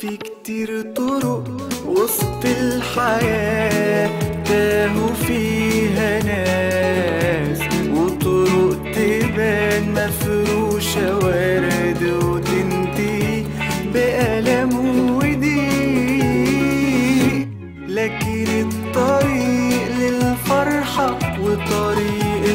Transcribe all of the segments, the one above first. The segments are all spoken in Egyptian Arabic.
في كتير طرق وسط الحياة تاهوا فيها ناس وطرق تبان مفروشة ورد وتنتهي بألم وضيق لكن الطريق للفرحة وطريق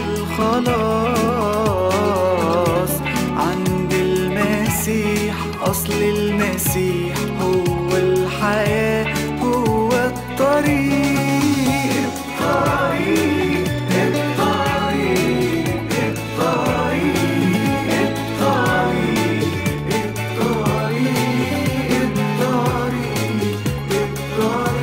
الخلاص عند المسيح أصل المسيح هو الحياة هو الطريق الطريق الطريق الطريق الطريق الطريق الطريق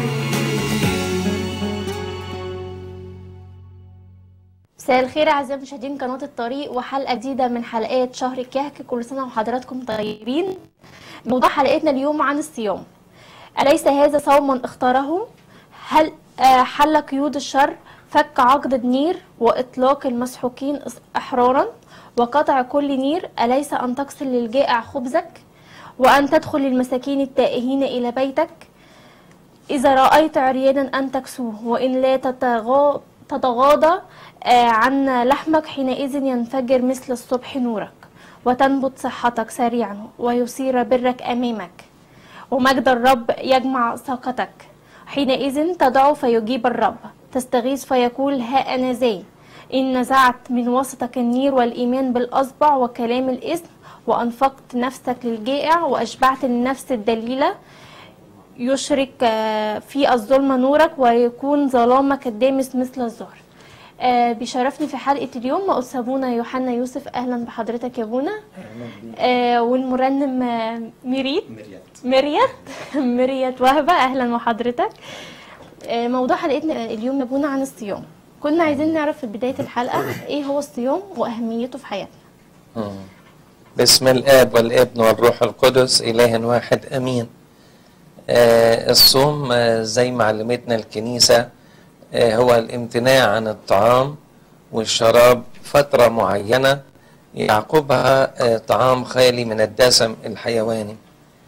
مساء الخير اعزائي مشاهدين قناه الطريق وحلقه جديده من حلقات شهر الكهك كل سنه وحضراتكم طيبين موضوع حلقتنا اليوم عن الصيام اليس هذا صوما اختاره هل آه، حل قيود الشر فك عقد النير واطلاق المسحوقين احرارا وقطع كل نير اليس ان تغسل للجائع خبزك وان تدخل للمساكين التائهين الى بيتك إذا رأيت عريانا أن تكسوه وإن لا تتغا- تتغاضى آه، عن لحمك حينئذ ينفجر مثل الصبح نورك وتنبت صحتك سريعا ويصير برك أمامك ومجد الرب يجمع ساقتك حينئذ تدعو فيجيب الرب تستغيث فيقول ها أنا ذا إن نزعت من وسطك النير والإيمان بالأصبع وكلام الإثم وأنفقت نفسك للجائع وأشبعت النفس الدليلة يشرك آه، في الظلم نورك ويكون ظلامك الدامس مثل الظهر آه، بيشرفني في حلقة اليوم مقدس أبونا يوحنا يوسف أهلا بحضرتك يا أبونا آه، والمرنم آه، ميريت مريت مريت وهبة أهلا وحضرتك آه، موضوع حلقتنا اليوم يا أبونا عن الصيام كنا عايزين نعرف في بداية الحلقة إيه هو الصيام وأهميته في حياتنا مم. بسم الآب والابن والروح القدس إله واحد أمين آه الصوم آه زي ما علمتنا الكنيسة آه هو الامتناع عن الطعام والشراب فترة معينة يعقبها آه طعام خالي من الدسم الحيواني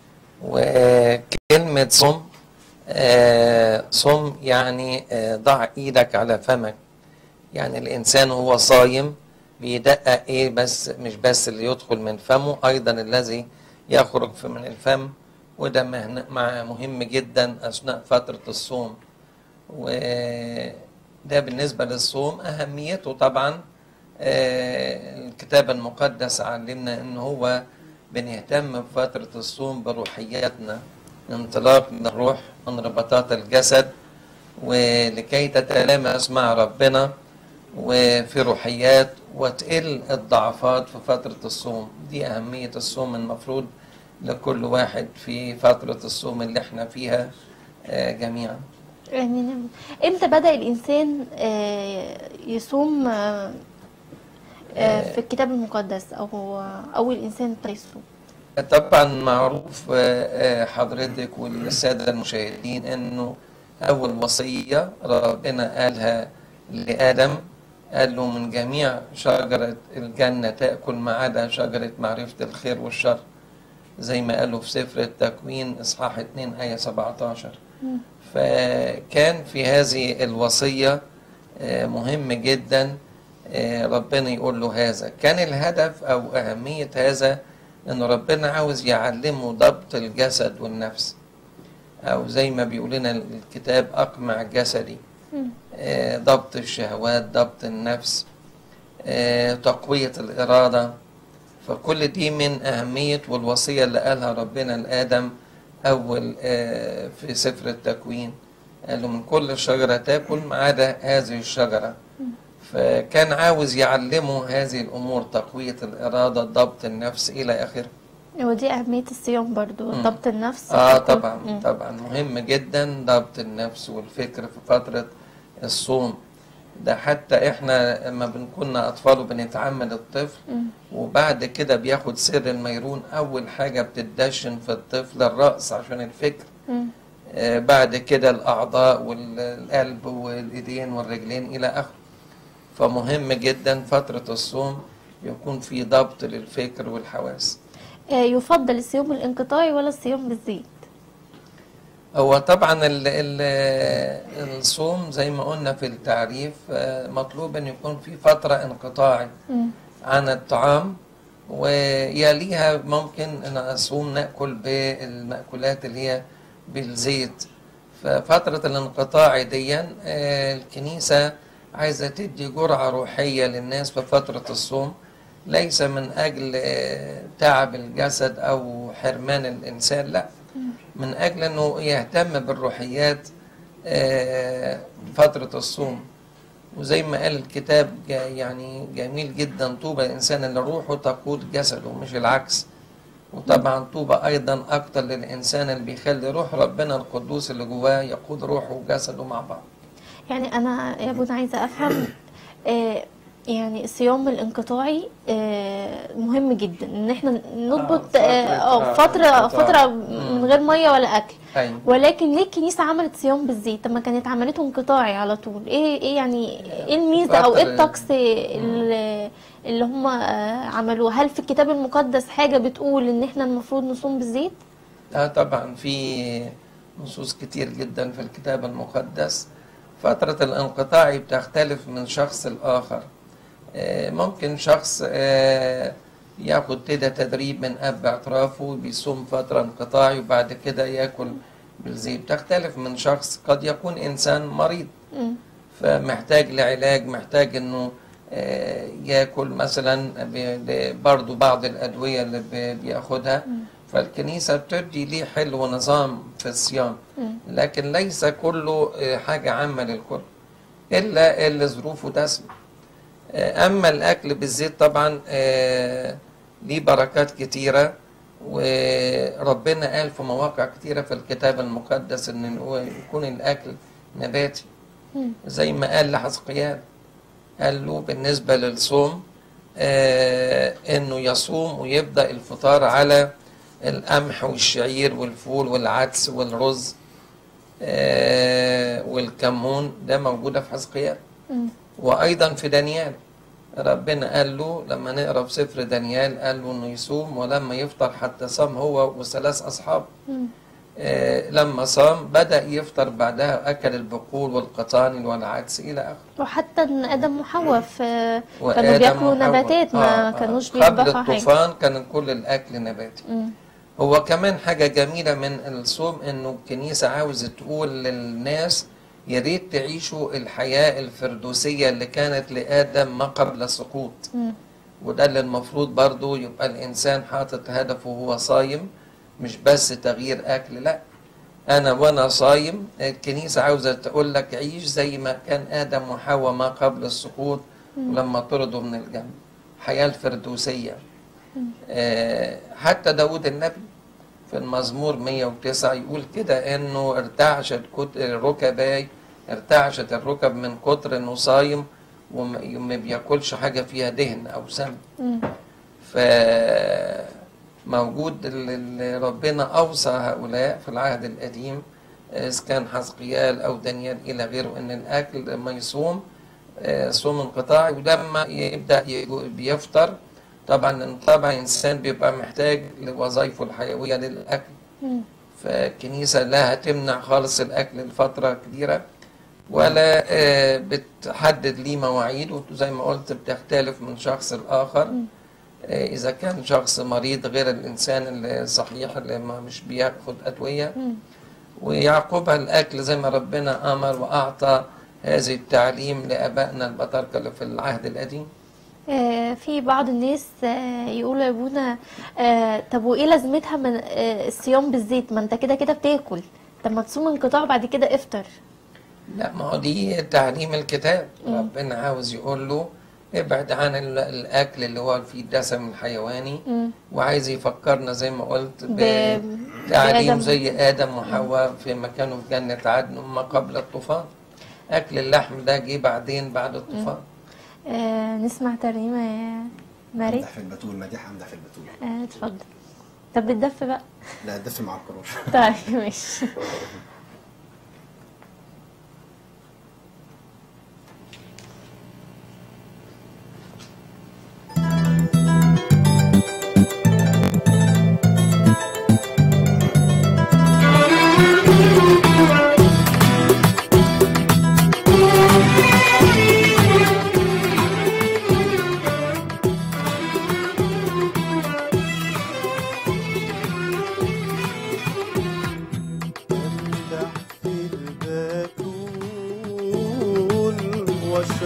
وكلمة صم آه صم يعني آه ضع ايدك على فمك يعني الانسان وهو صايم بيدقق ايه بس مش بس اللي يدخل من فمه ايضا الذي يخرج في من الفم وده مهن- مع مهم جدا اثناء فتره الصوم وده بالنسبه للصوم اهميته طبعا آه، الكتاب المقدس علمنا ان هو بنهتم بفتره الصوم بروحياتنا انطلاق من الروح من ربطات الجسد ولكي تتلامس مع ربنا وفي روحيات وتقل الضعفات في فترة الصوم دي أهمية الصوم المفروض لكل واحد في فترة الصوم اللي احنا فيها آه، جميعا آمين آمين. امتى بدأ الإنسان آه، يصوم آه، آه، في الكتاب المقدس أو أول إنسان ابتدى يصوم طبعا معروف آه، آه، حضرتك والسادة المشاهدين انه اول وصية ربنا قالها لآدم قال له من جميع شجرة الجنة تأكل ما عدا شجرة معرفة الخير والشر زي ما قالوا في سفر التكوين إصحاح 2 آية 17 فكان في هذه الوصية آه، مهم جدا آه، ربنا يقول له هذا كان الهدف أو أهمية هذا أن ربنا عاوز يعلمه ضبط الجسد والنفس أو زي ما بيقول لنا الكتاب أقمع جسدي آه، ضبط الشهوات ضبط النفس آه، تقوية الإرادة فكل دي من أهمية والوصية اللي قالها ربنا لآدم أول آه، في سفر التكوين قال له من كل شجرة تاكل ما عدا هذه الشجرة فكان عاوز يعلمه هذه الأمور تقوية الإرادة ضبط النفس إلى آخره ودي أهمية الصيام برضو مم. ضبط النفس اه تكون- طبعا مم. طبعا مهم جدا ضبط النفس والفكر في فترة الصوم ده حتى احنا لما بنكون اطفال وبنتعمد الطفل مم. وبعد كده بياخد سر الميرون اول حاجة بتدشن في الطفل الرأس عشان الفكر مم. آه بعد كده الاعضاء والقلب والايدين والرجلين الى اخره فمهم جدا فترة الصوم يكون في ضبط للفكر والحواس آه، يفضل الصيام الانقطاعي ولا الصيام بالزيت هو طبعا ال ال الصوم زي ما قلنا في التعريف آه، مطلوب ان يكون في فترة انقطاعي مم. عن الطعام ويليها ممكن ان اصوم ناكل بالمأكولات اللي هي بالزيت ففترة الانقطاع دي آه، الكنيسة عايزة تدي جرعة روحية للناس في فترة الصوم ليس من أجل آه، تعب الجسد أو حرمان الإنسان لا من أجل أنه يهتم بالروحيات آه، فترة الصوم وزي ما قال الكتاب جا- يعني جميل جدا طوبى الإنسان اللي روحه تقود جسده مش العكس وطبعا طوبى أيضا أكتر للإنسان اللي بيخلي روح ربنا القدوس اللي جواه يقود روحه وجسده مع بعض يعني انا يا بونا عايزه افهم آه، يعني الصيام الانقطاعي آه، مهم جدا ان احنا نضبط فترة- اه آه، فتره انقطاع. فتره مم. من غير ميه ولا اكل أيوة. ولكن ليه الكنيسه عملت صيام بالزيت طب ما كانت عملته انقطاعي على طول ايه ايه يعني ايه الميزه او ايه فترة- الطقس اللي, اللي هم آه، عملوه هل في الكتاب المقدس حاجه بتقول ان احنا المفروض نصوم بالزيت اه طبعا في نصوص كتير جدا في الكتاب المقدس فترة الانقطاع بتختلف من شخص لآخر آه، ممكن شخص آه، ياخد كده تدريب من أب اعترافه بيصوم فترة انقطاعي وبعد كده ياكل بالزيت بتختلف من شخص قد يكون إنسان مريض مم. فمحتاج لعلاج محتاج انه آه، ياكل مثلا ب- برضو بعض الادويه اللي ب- بياخدها فالكنيسه بتدي ليه حل ونظام في الصيام مم. لكن ليس كله آه، حاجه عامه للكل الا اللي ظروفه تسمح آه، اما الاكل بالزيت طبعا آه، ليه بركات كتيره وربنا قال في مواقع كتيره في الكتاب المقدس ان هو يكون الاكل نباتي مم. زي ما قال لحزقيال قال له بالنسبة للصوم آه انه يصوم ويبدأ الفطار على القمح والشعير والفول والعدس والرز آه والكمون ده موجودة في حزقيال مم. وأيضا في دانيال ربنا قال له لما نقرا في سفر دانيال قال له انه يصوم ولما يفطر حتى صام هو وثلاث اصحاب مم. آه، لما صام بدأ يفطر بعدها أكل البقول والقطاني والعدس إلى آخره وحتى ان ادم وحواء في كانوا وآدم بياكلوا وحواء. نباتات ما آه، آه. كانوش قبل بيذبحوا حاجه الطوفان كان كل الأكل نباتي مم. هو كمان حاجة جميلة من الصوم إنه الكنيسة عاوزة تقول للناس يا ريت تعيشوا الحياة الفردوسية اللي كانت لآدم ما قبل السقوط مم. وده اللي المفروض برضو يبقى الإنسان حاطط هدفه وهو صايم مش بس تغيير أكل لا أنا وأنا صايم الكنيسة عاوزة تقول لك عيش زي ما كان آدم وحواء ما قبل السقوط ولما طردوا من الجنة الحياة الفردوسية آه، حتى داود النبي في المزمور 109 يقول كده انه ارتعشت كت- ركباي ارتعشت الركب من كتر انه صايم وما ما بياكلش حاجه فيها دهن او سم مم. فموجود اللي ربنا اوصى هؤلاء في العهد القديم اذا كان حزقيال او دانيال الى غيره ان الاكل لما يصوم آه، صوم انقطاعي ولما يبدا ي- بيفطر طبعا طبعا الانسان بيبقى محتاج لوظائفه الحيويه للاكل مم. فالكنيسة لا هتمنع خالص الأكل لفترة كبيرة ولا آه، بتحدد ليه مواعيد وزي ما قلت بتختلف من شخص لآخر آه، إذا كان شخص مريض غير الإنسان الصحيح اللي ما مش بياخد أدوية مم. ويعقبها الأكل زي ما ربنا أمر وأعطى هذه التعليم لآبائنا البطاركة اللي في العهد القديم آه، في بعض الناس آه، يقولوا يا ابونا آه، طب وايه لازمتها من آه، الصيام بالزيت ما انت كده كده بتاكل طب ما تصوم انقطاع بعد كده افطر لا ما هو دي تعليم الكتاب ربنا عاوز يقول له ابعد عن ال- الأكل اللي هو فيه الدسم الحيواني مم. وعايز يفكرنا زي ما قلت ب- بتعليم بآدم. زي آدم وحواء في مكانه في جنة عدن ما قبل الطوفان أكل اللحم ده جه بعدين بعد الطوفان آه، نسمع ترنيمة يا ماري امدح في البتول مديح امدح في البتول آه، اتفضل طب بتدف بقى لا الدف مع القرار طيب ماشي Thank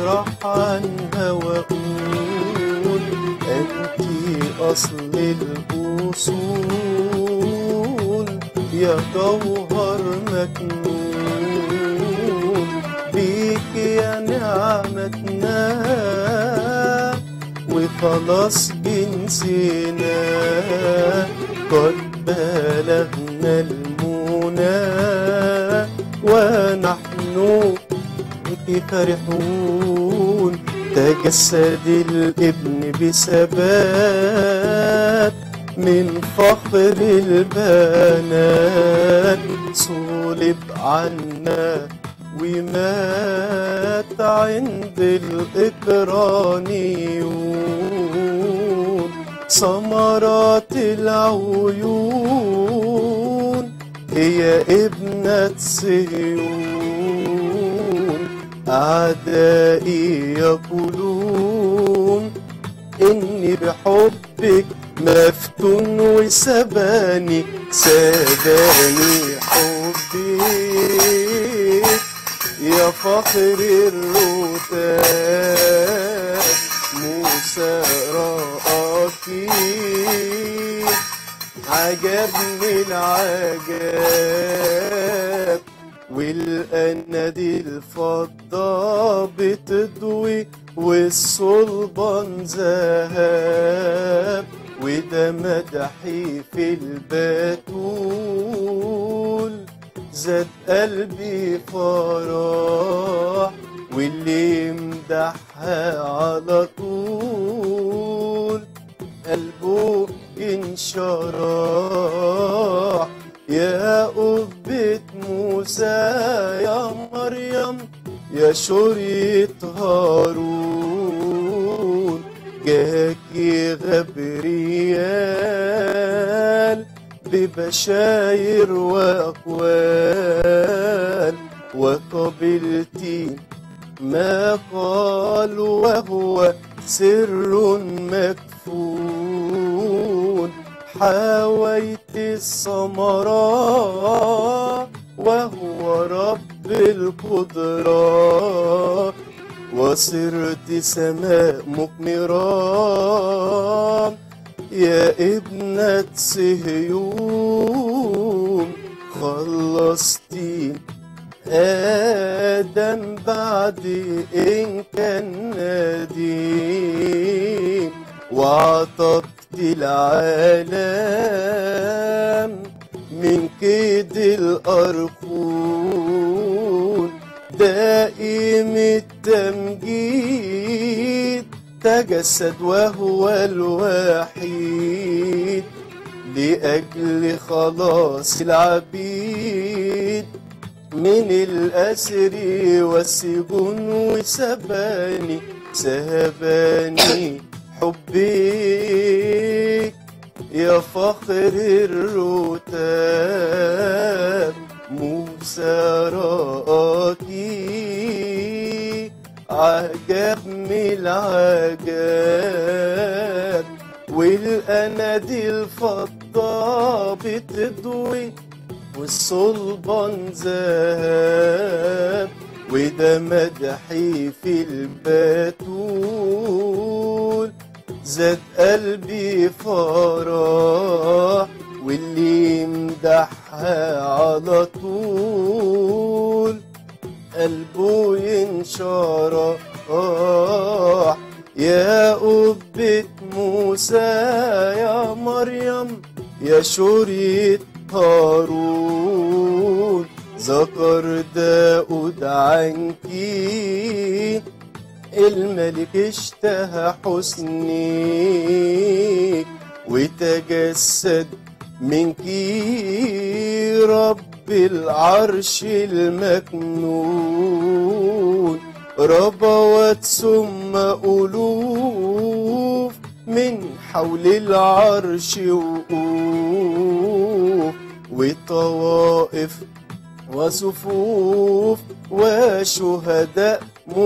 أشرح عنها وأقول أنت أصل الأصول يا جوهر مكنون بيك يا نعمتنا وخلاص جنسنا قد بلغنا المنى ونحن بك فرحون تجسد الابن بثبات من فخر البنات صلب عنا ومات عند الإكرانيون ثمرات العيون هي ابنة صهيون أعدائي يقولون إني بحبك مفتون وسباني سباني حبك يا فخر الرتاب موسى رأكي عجبني العجاب والأند الفضة بتضوي والصلبان ذهب وده مدحي في البتول زاد قلبي فرح واللي يمدحها على طول قلبه انشرح يا قبة موسى يا مريم يا شريط هارون جاكي غبريال ببشاير وأقوال وقبلتي ما قال وهو سر مكفون حاويت الثمرة وهو رب القدرة وصرت سماء مقمرة يا ابنة صهيون خلصتي آدم بعد إن كان نديم وعطبت العالم من كيد الأرخون دائم التمجيد تجسد وهو الوحيد لأجل خلاص العبيد من الأسر والسجون وسباني سهباني حبك يا فخر الرتاب موسى راكي عجب من العجاب والأنادي الفضة بتضوي والصلبان ذهب وده مدحي في البتول زاد قلبي فرح واللي يمدحها على طول قلبه ينشرح يا قبة موسى يا مريم يا شريط هارون ذكر داود عنكي الملك اشتهى حسنك وتجسد منك رب العرش المكنون ربوات ثم ألوف من حول العرش وقوف وطوائف وصفوف وشهداء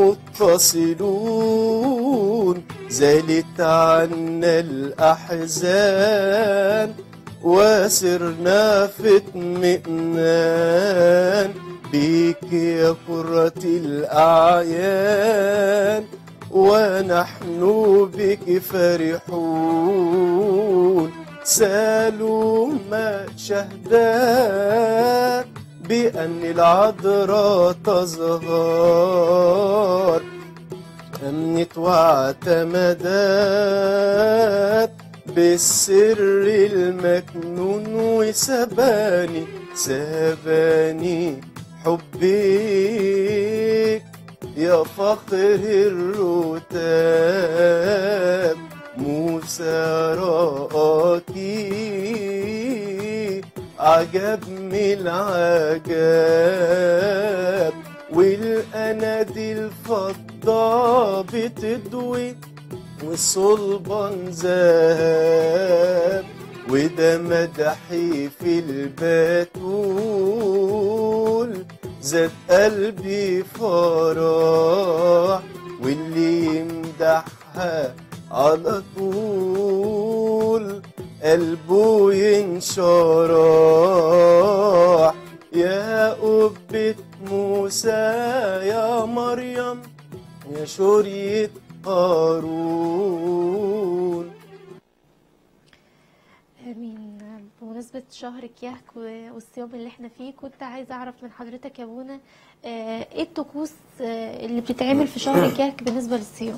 متصلون زالت عنا الأحزان وسرنا في اطمئنان بيك يا قرة الأعيان ونحن بك فرحون سالوا ما شهدت بأن العذراء تظهر أمنت واعتمدت بالسر المكنون وسباني سباني حبك يا فخر الرتاب موسى رآكي عجب من العجاب والأناديل الفضة بتدوي والصلبان ذهب وده مدحي في البتول زاد قلبي فرح واللي يمدحها على طول قلبه ينشرح يا قبة موسى يا مريم يا شرية هارون امين بمناسبة شهر كيهك و- والصيام اللي احنا فيه كنت عايزة اعرف من حضرتك يا بونا آه، ايه الطقوس آه، اللي بتتعمل في شهر كيهك بالنسبة للصيام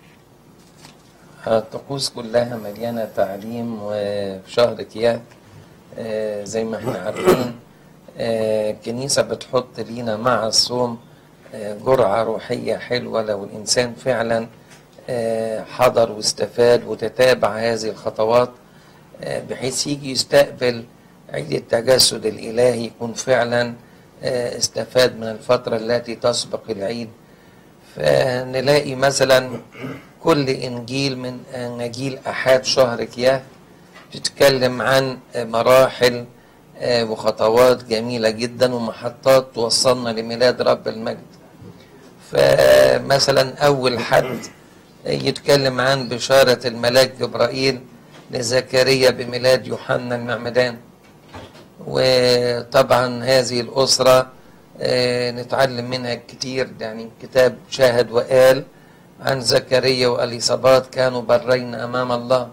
الطقوس كلها مليانة تعليم وفي شهر كياك آه، زي ما احنا عارفين آه، الكنيسة بتحط لينا مع الصوم آه، جرعة روحية حلوة لو الإنسان فعلا آه، حضر واستفاد وتتابع هذه الخطوات آه، بحيث يجي يستقبل عيد التجسد الإلهي يكون فعلا آه، استفاد من الفترة التي تسبق العيد فنلاقي مثلا كل إنجيل من أناجيل أحد شهر كياه بتتكلم عن مراحل آه، وخطوات جميلة جدا ومحطات توصلنا لميلاد رب المجد فمثلا أول حد يتكلم عن بشارة الملاك جبرائيل لزكريا بميلاد يوحنا المعمدان وطبعا هذه الأسرة آه، نتعلم منها كتير يعني كتاب شاهد وقال عن زكريا وأليصابات كانوا برين أمام الله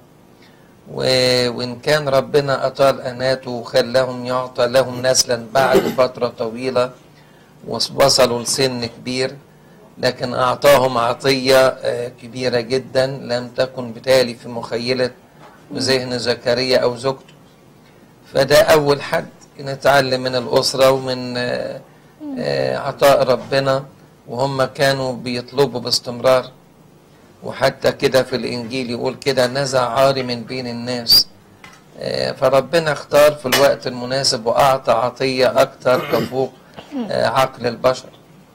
و- وإن كان ربنا أطال أناته وخلاهم يعطى لهم نسلا بعد فترة طويلة وص- وصلوا لسن كبير لكن أعطاهم عطية آه، كبيرة جدا لم تكن بالتالي في مخيلة ذهن زكريا أو زوجته فده أول حد نتعلم من الأسرة ومن آه، آه، عطاء ربنا وهم كانوا بيطلبوا باستمرار وحتى كده في الإنجيل يقول كده نزع عاري من بين الناس آه، فربنا اختار في الوقت المناسب وأعطى عطية أكثر تفوق آه، عقل البشر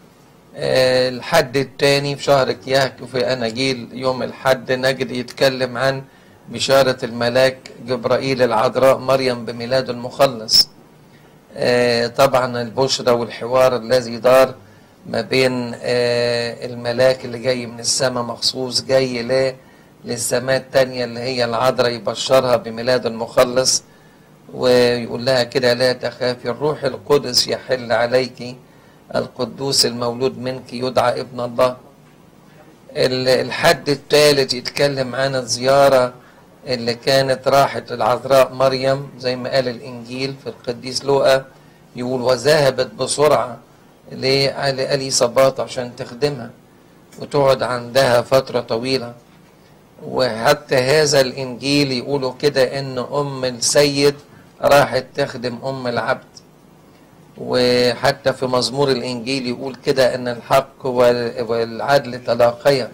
آه، الحد الثاني في شهر كياك في أناجيل يوم الحد نجد يتكلم عن بشارة الملاك جبرائيل العذراء مريم بميلاد المخلص آه، طبعا البشرى والحوار الذي دار ما بين آه، الملاك اللي جاي من السماء مخصوص جاي ليه للسماء التانية اللي هي العذراء يبشرها بميلاد المخلص ويقول لها كده لا تخافي الروح القدس يحل عليك القدوس المولود منك يدعى ابن الله ال- الحد الثالث يتكلم عن الزيارة اللي كانت راحت العذراء مريم زي ما قال الإنجيل في القديس لوقا يقول وذهبت بسرعة لأليصابات عشان تخدمها وتقعد عندها فترة طويلة وحتى هذا الإنجيل يقولوا كده إن أم السيد راحت تخدم أم العبد وحتى في مزمور الإنجيل يقول كده إن الحق وال- والعدل تلاقيا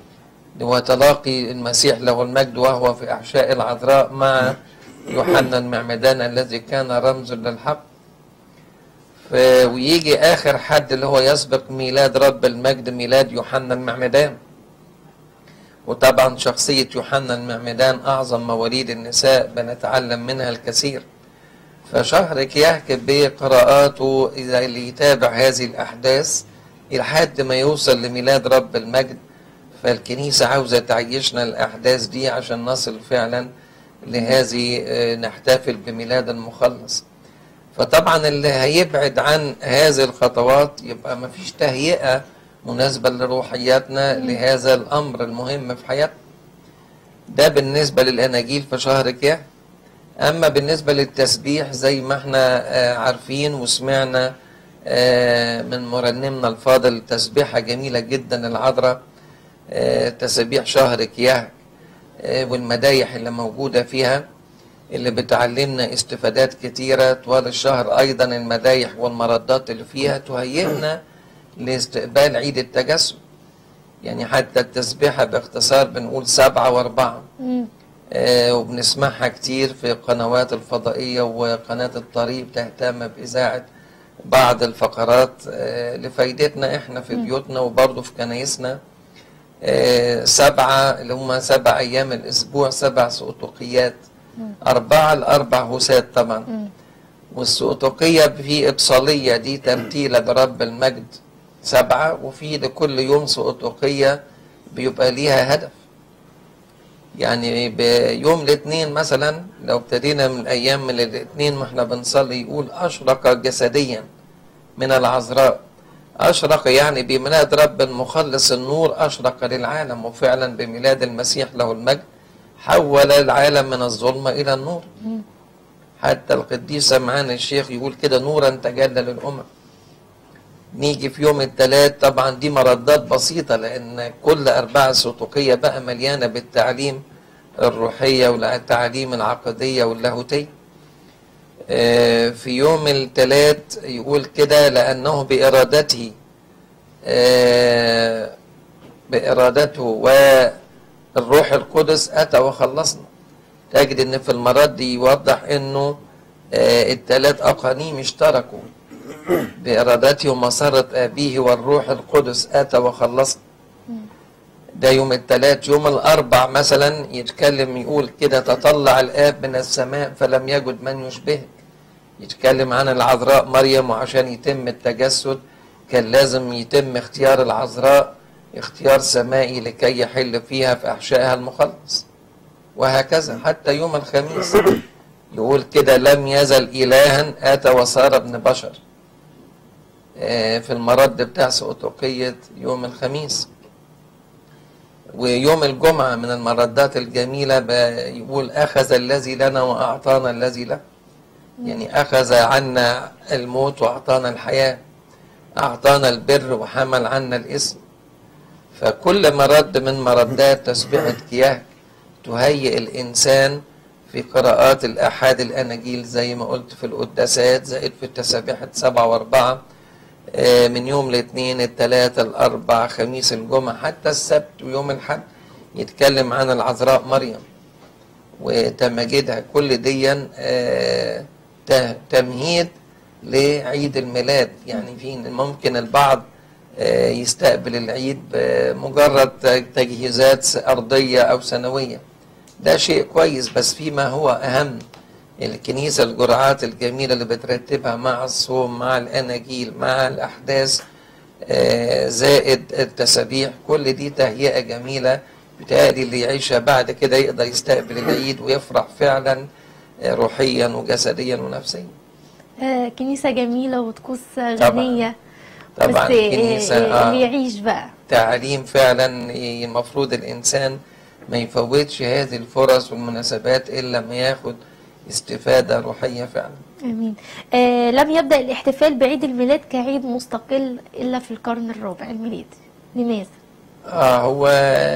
وتلاقي المسيح له المجد وهو في أحشاء العذراء مع يوحنا المعمدان الذي كان رمز للحق ف- ويجي آخر حد اللي هو يسبق ميلاد رب المجد ميلاد يوحنا المعمدان وطبعا شخصية يوحنا المعمدان أعظم مواليد النساء بنتعلم منها الكثير فشهرك يحكي بقراءاته إذا اللي يتابع هذه الأحداث لحد ما يوصل لميلاد رب المجد فالكنيسة عاوزة تعيشنا الأحداث دي عشان نصل فعلا لهذه آه، نحتفل بميلاد المخلص فطبعا اللي هيبعد عن هذه الخطوات يبقى ما فيش تهيئة مناسبة لروحياتنا لهذا الأمر المهم في حياتنا ده بالنسبة للأناجيل في شهر كياه أما بالنسبة للتسبيح زي ما احنا آه، عارفين وسمعنا آه، من مرنمنا الفاضل تسبيحة جميلة جدا العذراء آه، تسبيح شهر كياه آه، والمدايح اللي موجودة فيها اللي بتعلمنا استفادات كتيرة طوال الشهر أيضا المدايح والمردات اللي فيها تهيئنا لاستقبال عيد التجسد يعني حتى التسبيحة باختصار بنقول سبعة وأربعة مم. آه، وبنسمعها كتير في قنوات الفضائية وقناة الطريق بتهتم بإذاعة بعض الفقرات آه، لفايدتنا احنا في بيوتنا وبرضه في كنايسنا آه، سبعة اللي هم سبع أيام الأسبوع سبع سؤتقيات أربعة الأربع هوسات طبعا مم. والسؤتقية في إبصالية دي تمثيلة برب المجد سبعة وفي لكل يوم سؤتقية بيبقى ليها هدف يعني بيوم الاثنين مثلا لو ابتدينا من ايام من الاثنين ما احنا بنصلي يقول اشرق جسديا من العذراء اشرق يعني بميلاد رب المخلص النور اشرق للعالم وفعلا بميلاد المسيح له المجد حول العالم من الظلمه الى النور حتى القديس سمعان الشيخ يقول كده نورا تجلى للامم نيجي في يوم الثلاث طبعا دي مردات بسيطة لأن كل أربعة سطوقية بقى مليانة بالتعليم الروحية والتعليم العقدية واللاهوتية آه، في يوم الثلاث يقول كده لأنه بإرادته آه، بإرادته والروح القدس أتى وخلصنا تجد أن في المرات دي يوضح أنه آه، الثلاث أقانيم اشتركوا بإرادته ومسرة أبيه والروح القدس أتى وخلصنا ده يوم الثلاث يوم الأربع مثلا يتكلم يقول كده تطلع الآب من السماء فلم يجد من يشبهك يتكلم عن العذراء مريم وعشان يتم التجسد كان لازم يتم اختيار العذراء اختيار سمائي لكي يحل فيها في أحشائها المخلص وهكذا حتى يوم الخميس يقول كده لم يزل إلها آتى وصار ابن بشر آه، في المرد بتاع سؤتقية يوم الخميس ويوم الجمعة من المردات الجميلة بيقول أخذ الذي لنا وأعطانا الذي له يعني أخذ عنا الموت وأعطانا الحياة أعطانا البر وحمل عنا الإثم فكل مرد من مردات تسبيحة كياه تهيئ الإنسان في قراءات الأحاد الأناجيل زي ما قلت في القداسات زائد في التسابيحة سبعة وأربعة آه، من يوم الاثنين الثلاثة الأربع خميس الجمعة حتى السبت ويوم الحد يتكلم عن العذراء مريم وتماجدها كل ديا آه، ت- تمهيد لعيد الميلاد يعني في ممكن البعض آه، يستقبل العيد بمجرد تجهيزات أرضية أو سنوية ده شيء كويس بس فيما هو أهم الكنيسة الجرعات الجميلة اللي بترتبها مع الصوم مع الأناجيل مع الأحداث آه، زائد التسابيح كل دي تهيئة جميلة بتهيألي اللي يعيشها بعد كده يقدر يستقبل العيد ويفرح فعلا آه، روحيا وجسديا ونفسيا آه، كنيسة جميلة وطقوس غنية طبعا بس آه، الكنيسة آه، آه. اللي يعيش بقى تعليم فعلا المفروض الإنسان ما يفوتش هذه الفرص والمناسبات إلا ما ياخد استفادة روحية فعلا امين آه لم يبدا الاحتفال بعيد الميلاد كعيد مستقل الا في القرن الرابع الميلادي لماذا آه هو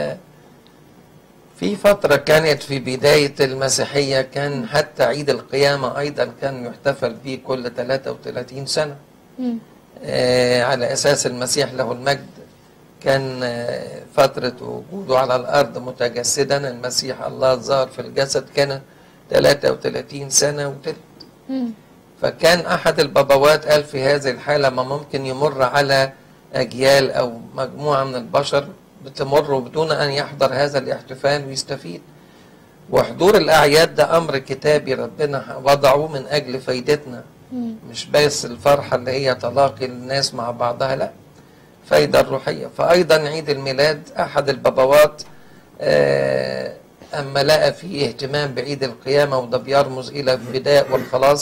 في فترة كانت في بداية المسيحية كان حتى عيد القيامة أيضا كان يحتفل به كل 33 سنة مم. آه على أساس المسيح له المجد كان آه فترة وجوده على الأرض متجسدا المسيح الله ظهر في الجسد كان 33 سنة وتلت مم. فكان أحد البابوات قال في هذه الحالة ما ممكن يمر على أجيال أو مجموعة من البشر بتمر بدون أن يحضر هذا الاحتفال ويستفيد وحضور الأعياد ده أمر كتابي ربنا وضعه من أجل فايدتنا مم. مش بس الفرحة اللي هي تلاقي الناس مع بعضها لا فايدة الروحية فأيضا عيد الميلاد أحد البابوات آه، أما لقى فيه اهتمام بعيد القيامة وده بيرمز إلى الفداء والخلاص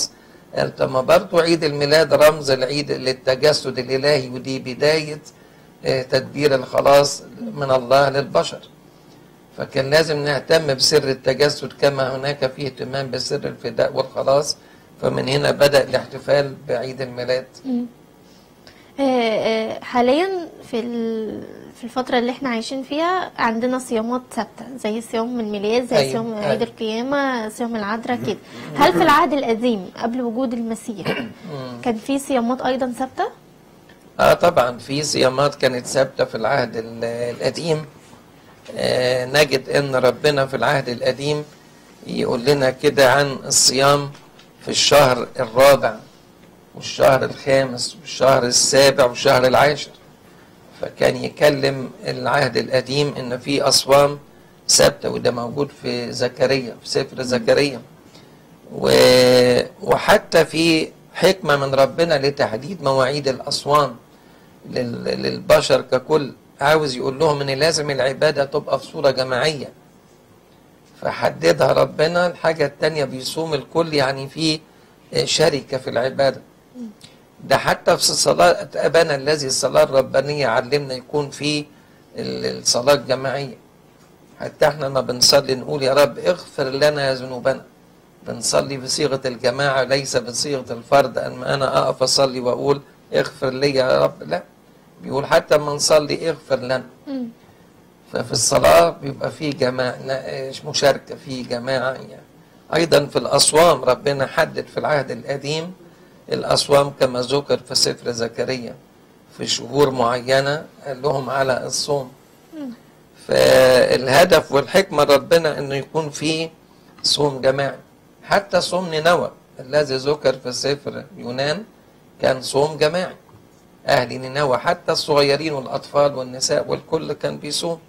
قال طب ما برضه عيد الميلاد رمز العيد للتجسد الالهي ودي بدايه آه، تدبير الخلاص من الله للبشر فكان لازم نهتم بسر التجسد كما هناك فيه اهتمام بسر الفداء والخلاص فمن هنا بدأ الاحتفال بعيد الميلاد آه، آه، حاليا في ال- في الفترة اللي احنا عايشين فيها عندنا صيامات ثابتة زي صيام الميلاد زي أيوة، صيام أيوة. عيد القيامة صيام العذراء كده هل في العهد القديم قبل وجود المسيح كان في صيامات أيضا ثابتة؟ اه طبعا في صيامات كانت ثابته في العهد ال- القديم آه نجد ان ربنا في العهد القديم يقول لنا كده عن الصيام في الشهر الرابع والشهر الخامس والشهر السابع والشهر العاشر فكان يكلم العهد القديم ان في اصوام ثابته وده موجود في زكريا في سفر زكريا و... وحتى في حكمة من ربنا لتحديد مواعيد الأصوام لل... للبشر ككل عاوز يقول لهم إن لازم العبادة تبقى في صورة جماعية فحددها ربنا الحاجة التانية بيصوم الكل يعني في شركة في العبادة ده حتى في صلاة أبانا الذي الصلاة الربانية علمنا يكون في ال- الصلاة الجماعية حتى احنا ما بنصلي نقول يا رب اغفر لنا ذنوبنا بنصلي بصيغة الجماعة ليس بصيغة الفرد أما أنا أقف أصلي وأقول اغفر لي يا رب لا بيقول حتى ما نصلي اغفر لنا مم. ففي الصلاة بيبقى في جماعة لا، مشاركة في جماعة يعني أيضا في الأصوام ربنا حدد في العهد القديم الأصوام كما ذكر في سفر زكريا في شهور معينة قال لهم على الصوم فالهدف والحكمة ربنا أنه يكون في صوم جماعي حتى صوم نينوى الذي ذكر في سفر يونان كان صوم جماعي أهل نينوى حتى الصغيرين والأطفال والنساء والكل كان بيصوم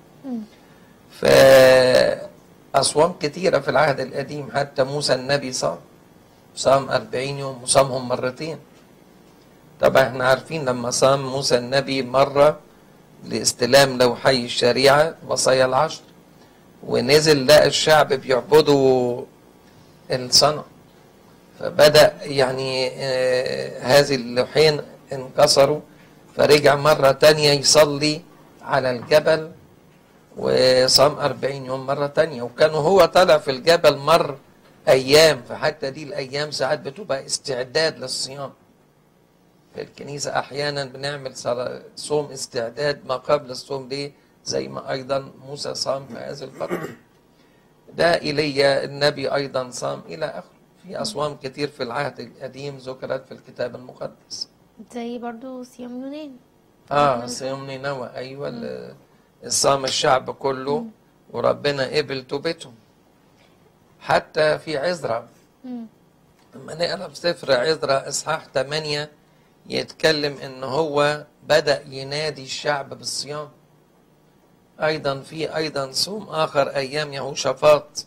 فأصوام كتيرة في العهد القديم حتى موسى النبي صام صام أربعين يوم وصامهم مرتين طبعا احنا عارفين لما صام موسى النبي مرة لاستلام لوحي الشريعة وصايا العشر ونزل لقى الشعب بيعبدوا الصنم فبدأ يعني آه، هذه اللوحين انكسروا فرجع مرة تانية يصلي على الجبل وصام أربعين يوم مرة تانية وكان هو طالع في الجبل مر أيام فحتى دي الأيام ساعات بتبقى استعداد للصيام في الكنيسة أحيانا بنعمل صلاة- صوم استعداد ما قبل الصوم ليه زي ما أيضا موسى صام في هذه الفترة ده إيليا النبي أيضا صام إلى آخره في أصوام كتير في العهد القديم ذكرت في الكتاب المقدس زي برضو صيام يونان اه صيام نينوى ايوه ال- الصام الشعب كله وربنا قبل توبتهم حتى في عزرا مم. لما نقرا في سفر عزرا اصحاح 8 يتكلم ان هو بدا ينادي الشعب بالصيام ايضا في ايضا صوم اخر ايام يهوشافاط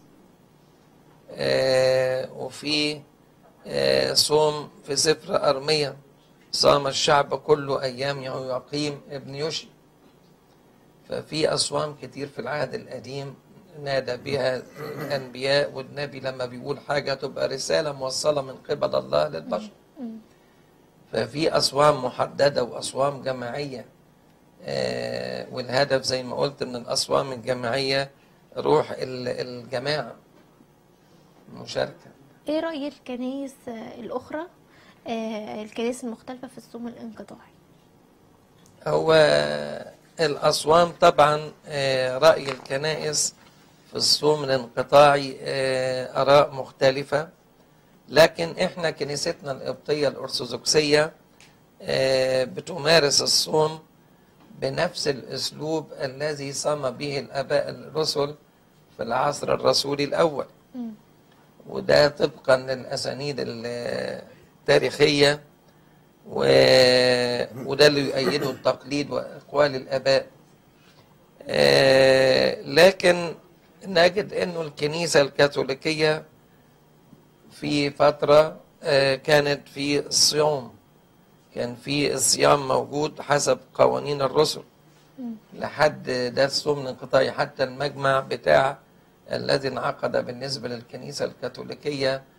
آه وفي آه صوم في سفر ارميا صام الشعب كله ايام يهوياقيم ابن يوشي ففي اصوام كتير في العهد القديم نادى بها الانبياء والنبي لما بيقول حاجه تبقى رساله موصله من قبل الله للبشر ففي اصوام محدده واصوام جماعيه آه، والهدف زي ما قلت من الاصوام الجماعيه روح ال- الجماعه مشاركه ايه رأي الكنائس آه، الأخرى آه، الكنائس المختلفة في الصوم الانقطاعي هو الأصوام طبعا آه، رأي الكنائس في الصوم الانقطاعي آه، آراء مختلفة لكن احنا كنيستنا القبطية الأرثوذكسية آه، بتمارس الصوم بنفس الأسلوب الذي صام به الآباء الرسل في العصر الرسولي الأول وده طبقا للأسانيد التاريخية و... وده اللي يؤيده التقليد وأقوال الآباء آه، لكن نجد أنه الكنيسة الكاثوليكية في فترة آه، كانت في الصيام كان في الصيام موجود حسب قوانين الرسل لحد ده الصوم الانقطاعي حتى المجمع بتاع الذي انعقد بالنسبة للكنيسة الكاثوليكية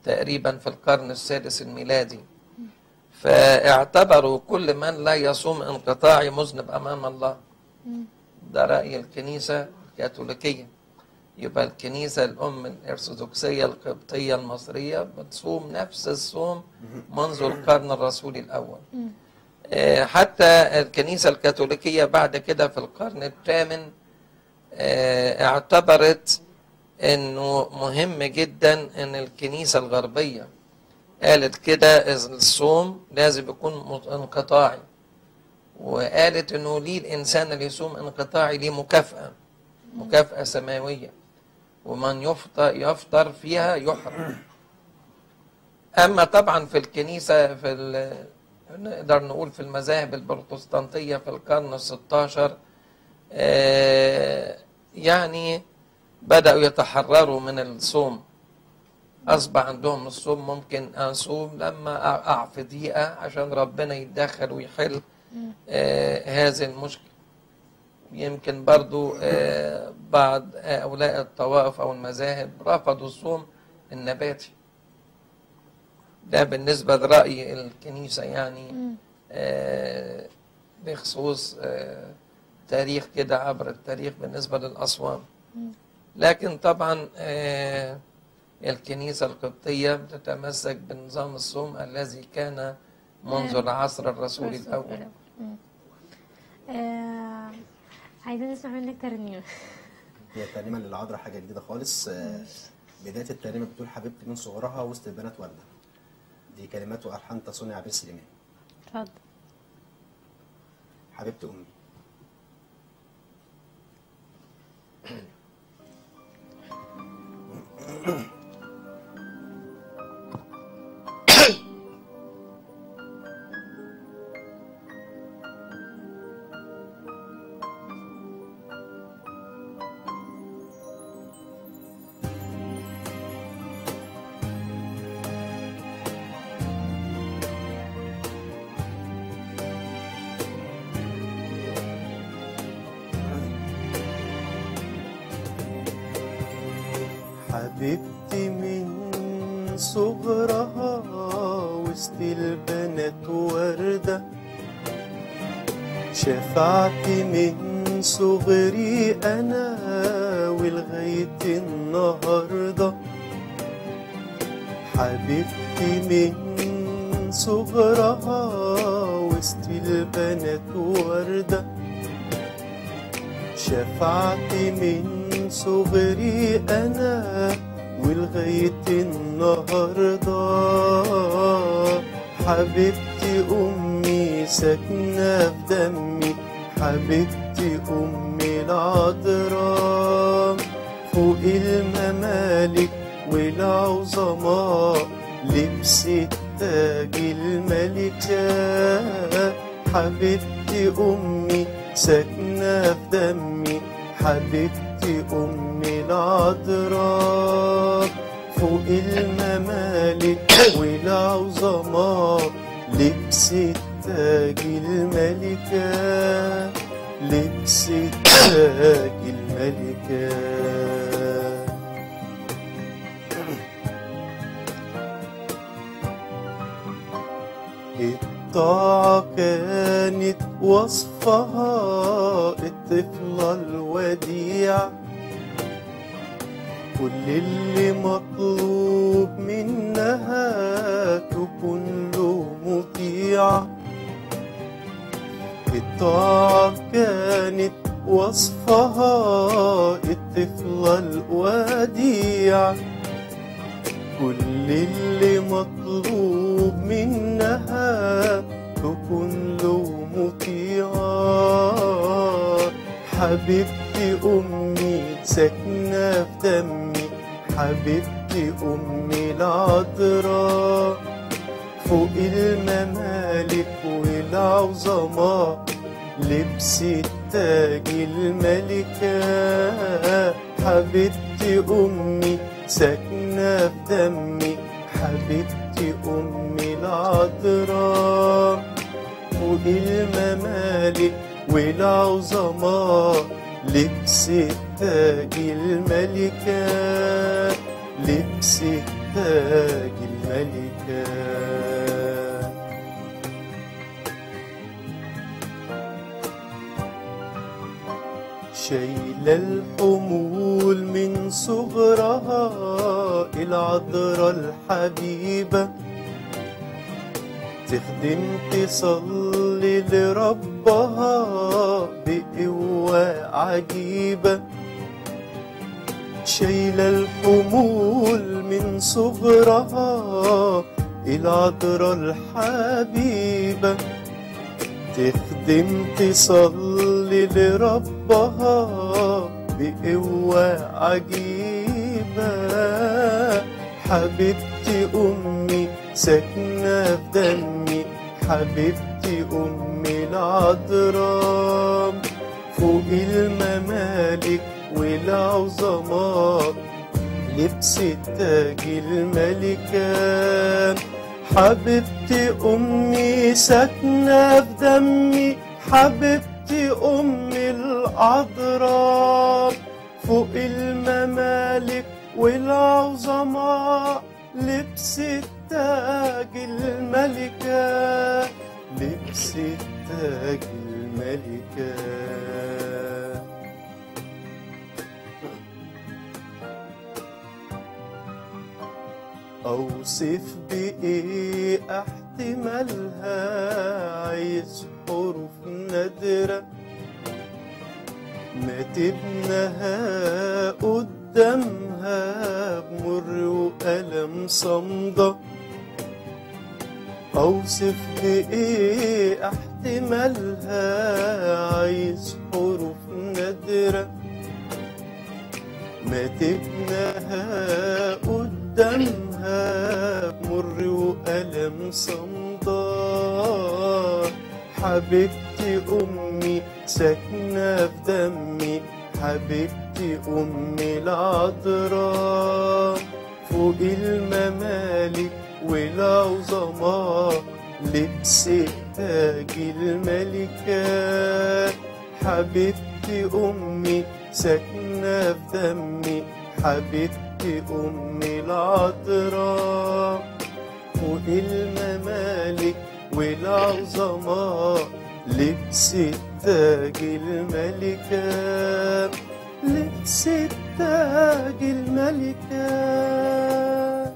تقريبا في القرن السادس الميلادي فاعتبروا كل من لا يصوم انقطاعي مذنب أمام الله ده رأي الكنيسة الكاثوليكية يبقى الكنيسة الأم الأرثوذكسية القبطية المصرية بتصوم نفس الصوم منذ القرن الرسولي الأول آه، حتى الكنيسة الكاثوليكية بعد كده في القرن الثامن آه، اعتبرت انه مهم جدا ان الكنيسة الغربية قالت كده الصوم لازم يكون مت- انقطاعي وقالت انه ليه الانسان اللي يصوم انقطاعي ليه مكافأة مكافأة سماوية ومن يفطر يفطر فيها يحرم اما طبعا في الكنيسة في ال- نقدر نقول في المذاهب البروتستانتية في القرن الستاشر آه، يعني بدأوا يتحرروا من الصوم أصبح عندهم الصوم ممكن أصوم لما أقع في ضيقة عشان ربنا يتدخل ويحل آه هذه المشكلة يمكن برضو آه بعض هؤلاء الطوائف أو المذاهب رفضوا الصوم النباتي ده بالنسبة لرأي الكنيسة يعني آه بخصوص آه تاريخ كده عبر التاريخ بالنسبة للأصوام لكن طبعا آه الكنيسة القبطية بتتمسك بنظام الصوم الذي كان منذ العصر الرسولي رسول الأول مم. آه، عايزين نسمع منك ترنيمة هي ترنيمه للعذراء حاجه جديده خالص آه، بدايه الترنيمه بتقول حبيبتي من صغرها وسط البنات ورده دي كلمات والحان تصوني عبير سليمان اتفضل حبيبتي امي حبيبتي من صغرها وسط البنات وردة شفعتي من صغري أنا ولغاية النهاردة حبيبتي من صغرها وسط البنات وردة شفعتي من صغري أنا ولغاية النهاردة حبيبتي أمي ساكنة في دمي حبيبتي أمي العذراء فوق الممالك والعظماء لبست تاج الملكة حبيبتي أمي ساكنة في دمي حبيبتي أمي العذراء فوق الممالك والعظماء لبست تاج الملكة لبست تاج الملكة الطاعة كانت وصفها الطفلة الوديعة كل اللي مطلوب منها تكون له مطيعة الطاعة كانت وصفها الطفلة الوديعة كل اللي مطلوب منها تكون له مطيعة حبيبتي أمي ساكنة في دمي حبيبتي أمي العذراء فوق الممالك والعظماء لبست تاج الملكة حبيبتي أمي ساكنة في دمي حبيبتي أمي العذراء فوق الممالك والعظماء لبست تاج الملكة لبست تاج الملكة شايلة الحمول من صغرها العذراء الحبيبة تخدم تصلي لربها بقوة عجيبة شايلة الحمول من صغرها العذراء الحبيبة تخدم تصلي لربها بقوة عجيبة حبيبتي أمي ساكنة في دمي حبيبتي أمي العذراء فوق الممالك والعظماء لبس تاج الملكة حبيبتي أمي ساكنة في دمي حبيبتي أمي العذراء فوق الممالك والعظماء لبس تاج الملكة لبس تاج الملكة أوصف بإيه احتمالها عايز حروف نادرة ما تبنها قدامها بمر وألم صمدة أوصف بإيه احتمالها عايز حروف نادرة ما تبنها قدامها مر وألم صمدان حبيبتي أمي ساكنة في دمي حبيبتي أمي العذراء فوق الممالك والعظماء لبس تاج الملكة حبيبتي أمي ساكنة في دمي حبيبتي أمي العذراء فوق الممالك والعظماء لبس تاج الملكة لبس تاج الملكة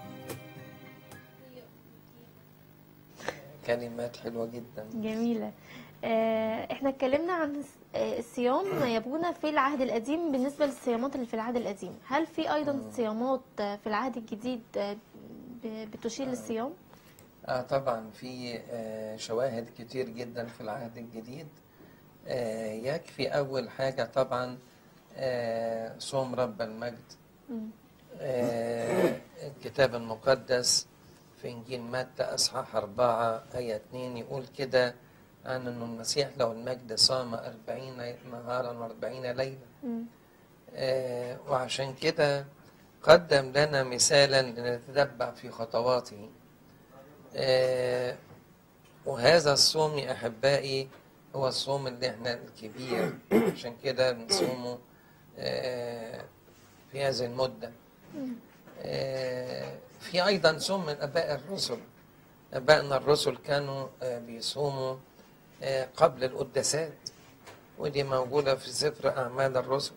كلمات حلوة جدا جميلة آه، احنا اتكلمنا عن الس- آه، الصيام يبغونا في العهد القديم بالنسبة للصيامات اللي في العهد القديم هل في ايضا صيامات آه، في العهد الجديد آه، ب- بتشير للصيام؟ آه طبعا في آه شواهد كتير جدا في العهد الجديد آه يكفي أول حاجة طبعا آه صوم رب المجد مم. آه الكتاب المقدس في إنجيل متى أصحاح أربعة آية اتنين يقول كده عن أن المسيح له المجد صام أربعين نهارا وأربعين ليلة مم. آه، وعشان كده قدم لنا مثالا لنتتبع في خطواته آه، وهذا الصوم يا أحبائي هو الصوم اللي احنا الكبير عشان كده بنصومه آه، في هذه المدة آه، في أيضا صوم من أباء الرسل أبائنا الرسل كانوا آه، بيصوموا آه، قبل القداسات ودي موجودة في سفر أعمال الرسل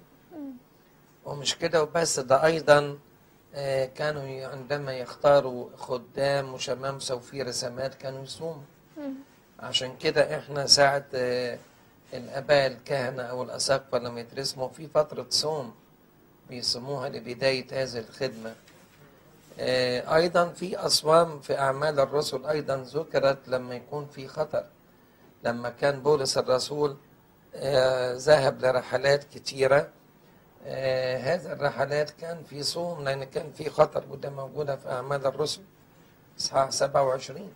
ومش كده وبس ده أيضا آه، كانوا ي- عندما يختاروا خدام وشمامسة وفي رسامات كانوا يصوموا مم. عشان كده احنا ساعة آه، الآباء الكهنة أو الأساقفة لما يترسموا في فترة صوم بيصوموها لبداية هذه الخدمة آه، أيضا في أصوام في أعمال الرسل أيضا ذكرت لما يكون في خطر لما كان بولس الرسول آه، ذهب لرحلات كتيرة آه، هذه الرحلات كان في صوم لأن كان في خطر وده موجودة في أعمال الرسل إصحاح 27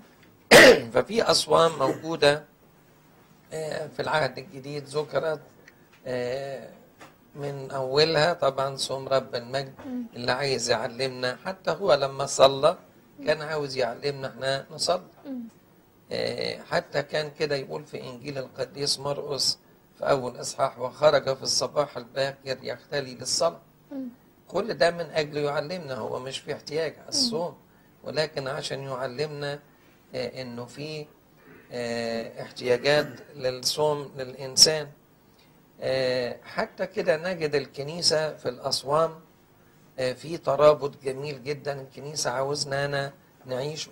ففي أصوام موجودة آه، في العهد الجديد ذكرت آه، من أولها طبعا صوم رب المجد اللي عايز يعلمنا حتى هو لما صلى كان عاوز يعلمنا احنا نصلي آه، حتى كان كده يقول في إنجيل القديس مرقس في أول إصحاح وخرج في الصباح الباكر يختلي للصلاة كل ده من أجل يعلمنا هو مش في احتياج الصوم ولكن عشان يعلمنا آه، إنه في آه، احتياجات للصوم للإنسان آه، حتى كده نجد الكنيسة في الأصوام آه، في ترابط جميل جدا الكنيسة عاوزنا أنا نعيشه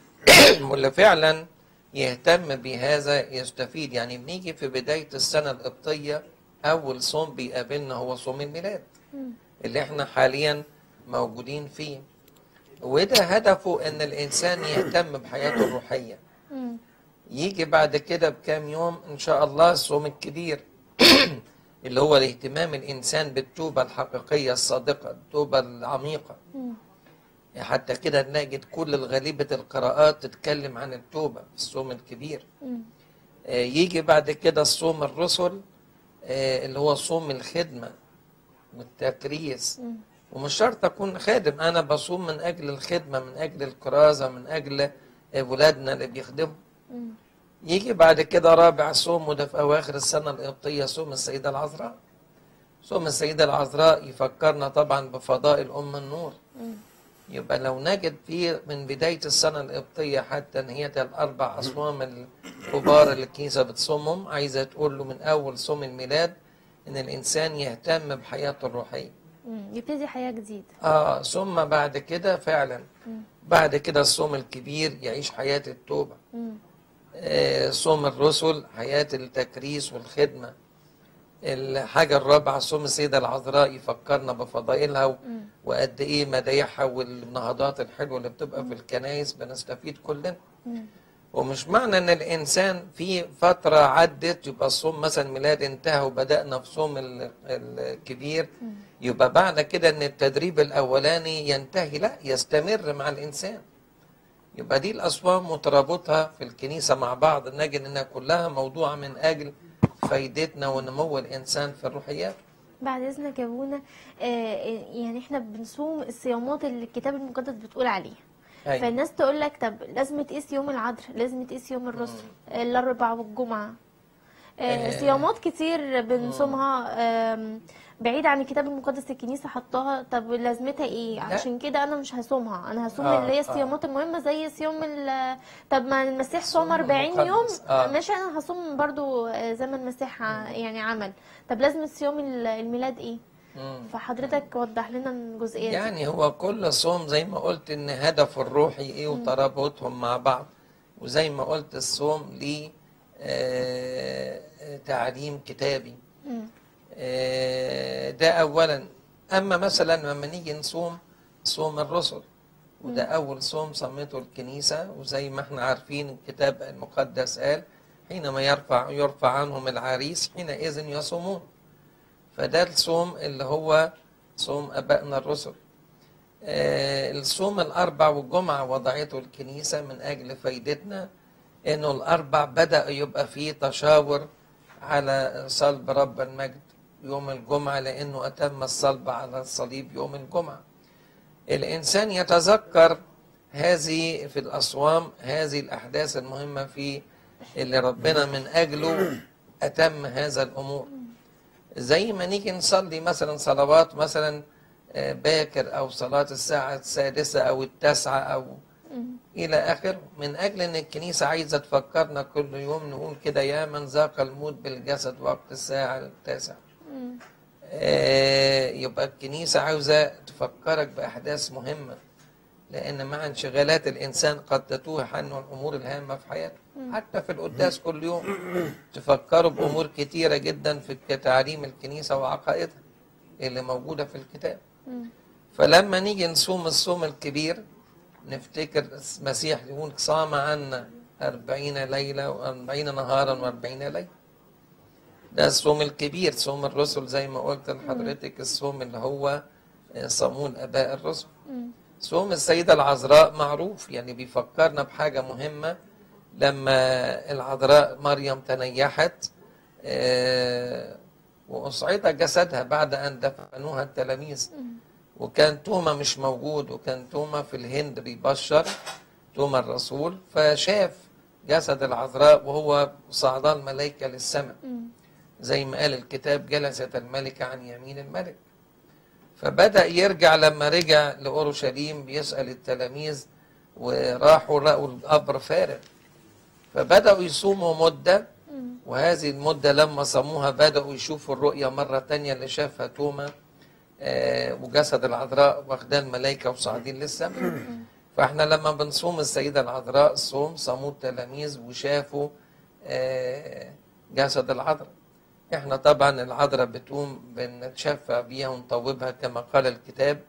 واللي فعلا يهتم بهذا يستفيد يعني بنيجي في بداية السنة القبطية أول صوم بيقابلنا هو صوم الميلاد اللي احنا حاليا موجودين فيه وده هدفه ان الانسان يهتم بحياته الروحيه مم. يجي بعد كده بكام يوم ان شاء الله الصوم الكبير اللي هو الاهتمام الانسان بالتوبه الحقيقيه الصادقه التوبه العميقه مم. حتى كده نجد كل غالبة القراءات تتكلم عن التوبة في الصوم الكبير مم. آه، يجي بعد كده الصوم الرسل آه، اللي هو صوم الخدمة والتكريس مم. ومش شرط أكون خادم أنا بصوم من أجل الخدمة من أجل الكرازة من أجل آه، ولادنا اللي بيخدموا مم. يجي بعد كده رابع صوم وده في أواخر السنة القبطية صوم السيدة العذراء صوم السيدة العذراء يفكرنا طبعا بفضائل أم النور مم. يبقى لو نجد في من بداية السنة القبطية حتى نهاية الأربع أصوام الكبار اللي الكنيسة بتصومهم عايزة تقول له من أول صوم الميلاد إن الإنسان يهتم بحياته الروحية مم. يبتدي حياة جديدة آه ثم بعد كده فعلا مم. بعد كده الصوم الكبير يعيش حياة التوبة مم. آه صوم الرسل حياة التكريس والخدمة الحاجة الرابعة صوم السيدة العذراء يفكرنا بفضائلها و- مم. وقد ايه مدايحها والنهضات الحلوه اللي بتبقى في الكنايس بنستفيد كلنا مم. ومش معنى ان الانسان في فتره عدت يبقى الصوم مثلا ميلاد انتهى وبدانا في صوم ال- الكبير يبقى بعد كده ان التدريب الاولاني ينتهي لا يستمر مع الانسان يبقى دي الاصوام وترابطها في الكنيسه مع بعض نجد انها كلها موضوعه من اجل فايدتنا ونمو الانسان في الروحيات بعد اذنك يا ابونا آه يعني احنا بنصوم الصيامات اللي الكتاب المقدس بتقول عليها أيوة. فالناس تقول لك طب لازم تقيس يوم العذراء لازم تقيس يوم الرسل الاربع والجمعه آه آه. صيامات كتير بنصومها آم، بعيد عن الكتاب المقدس الكنيسه حطاها طب لازمتها ايه عشان كده انا مش هصومها انا هصوم آه، اللي هي آه. الصيامات المهمه زي صيام ال- طب ما المسيح صام صوم 40 يوم المقدس، آه. ماشي انا هصوم برضو آه، زي ما المسيح ع- يعني عمل طب لازم صيام ال- الميلاد ايه مم. فحضرتك وضح لنا الجزئيه دي يعني هو كل صوم زي ما قلت ان هدفه الروحي ايه وترابطهم مع بعض وزي ما قلت الصوم ليه آه، تعليم كتابي مم. آه، ده اولا اما مثلا لما نيجي نصوم صوم الرسل وده اول صوم صمته الكنيسه وزي ما احنا عارفين الكتاب المقدس قال حينما يرفع يرفع عنهم العريس حينئذ يصومون فده الصوم اللي هو صوم ابائنا الرسل آه، الصوم الاربع والجمعه وضعته الكنيسه من اجل فايدتنا انه الاربع بدا يبقى فيه تشاور على صلب رب المجد يوم الجمعه لانه اتم الصلب على الصليب يوم الجمعه الانسان يتذكر هذه في الاصوام هذه الاحداث المهمه في اللي ربنا من اجله اتم هذا الامور زي ما نيجي نصلي مثلا صلوات مثلا آه، باكر او صلاه الساعه السادسه او التاسعه او الى اخره من اجل ان الكنيسه عايزه تفكرنا كل يوم نقول كده يا من ذاق الموت بالجسد وقت الساعه التاسعه مم. آه، يبقى الكنيسة عاوزة تفكرك بأحداث مهمة لأن مع انشغالات الإنسان قد تتوه عنه الأمور الهامة في حياته حتى في القداس كل يوم تفكروا بأمور كتيرة جدا في تعليم الكنيسة وعقائدها اللي موجودة في الكتاب مم. فلما نيجي نصوم الصوم الكبير نفتكر المسيح يقول صام عنا أربعين ليلة وأربعين نهارا وأربعين ليلة ده الصوم الكبير صوم الرسل زي ما قلت لحضرتك الصوم اللي هو صامون آباء الرسل مم. صوم السيدة العذراء معروف يعني بيفكرنا بحاجة مهمة لما العذراء مريم تنيحت آه، وأصعد جسدها بعد أن دفنوها التلاميذ وكان توما مش موجود وكان توما في الهند بيبشر توما الرسول فشاف جسد العذراء وهو صعدان الملائكة للسماء مم. زي ما قال الكتاب جلست الملكة عن يمين الملك فبدأ يرجع لما رجع لأورشليم بيسأل التلاميذ وراحوا لقوا القبر فارغ فبدأوا يصوموا مدة وهذه المدة لما صاموها بدأوا يشوفوا الرؤية مرة تانية اللي شافها توما آه، وجسد العذراء واخداه الملائكة وصاعدين للسماء فاحنا لما بنصوم السيدة العذراء صوم صاموا التلاميذ وشافوا آه، جسد العذراء احنا طبعا العذراء بتقوم بنتشفع بيها ونطوبها كما قال الكتاب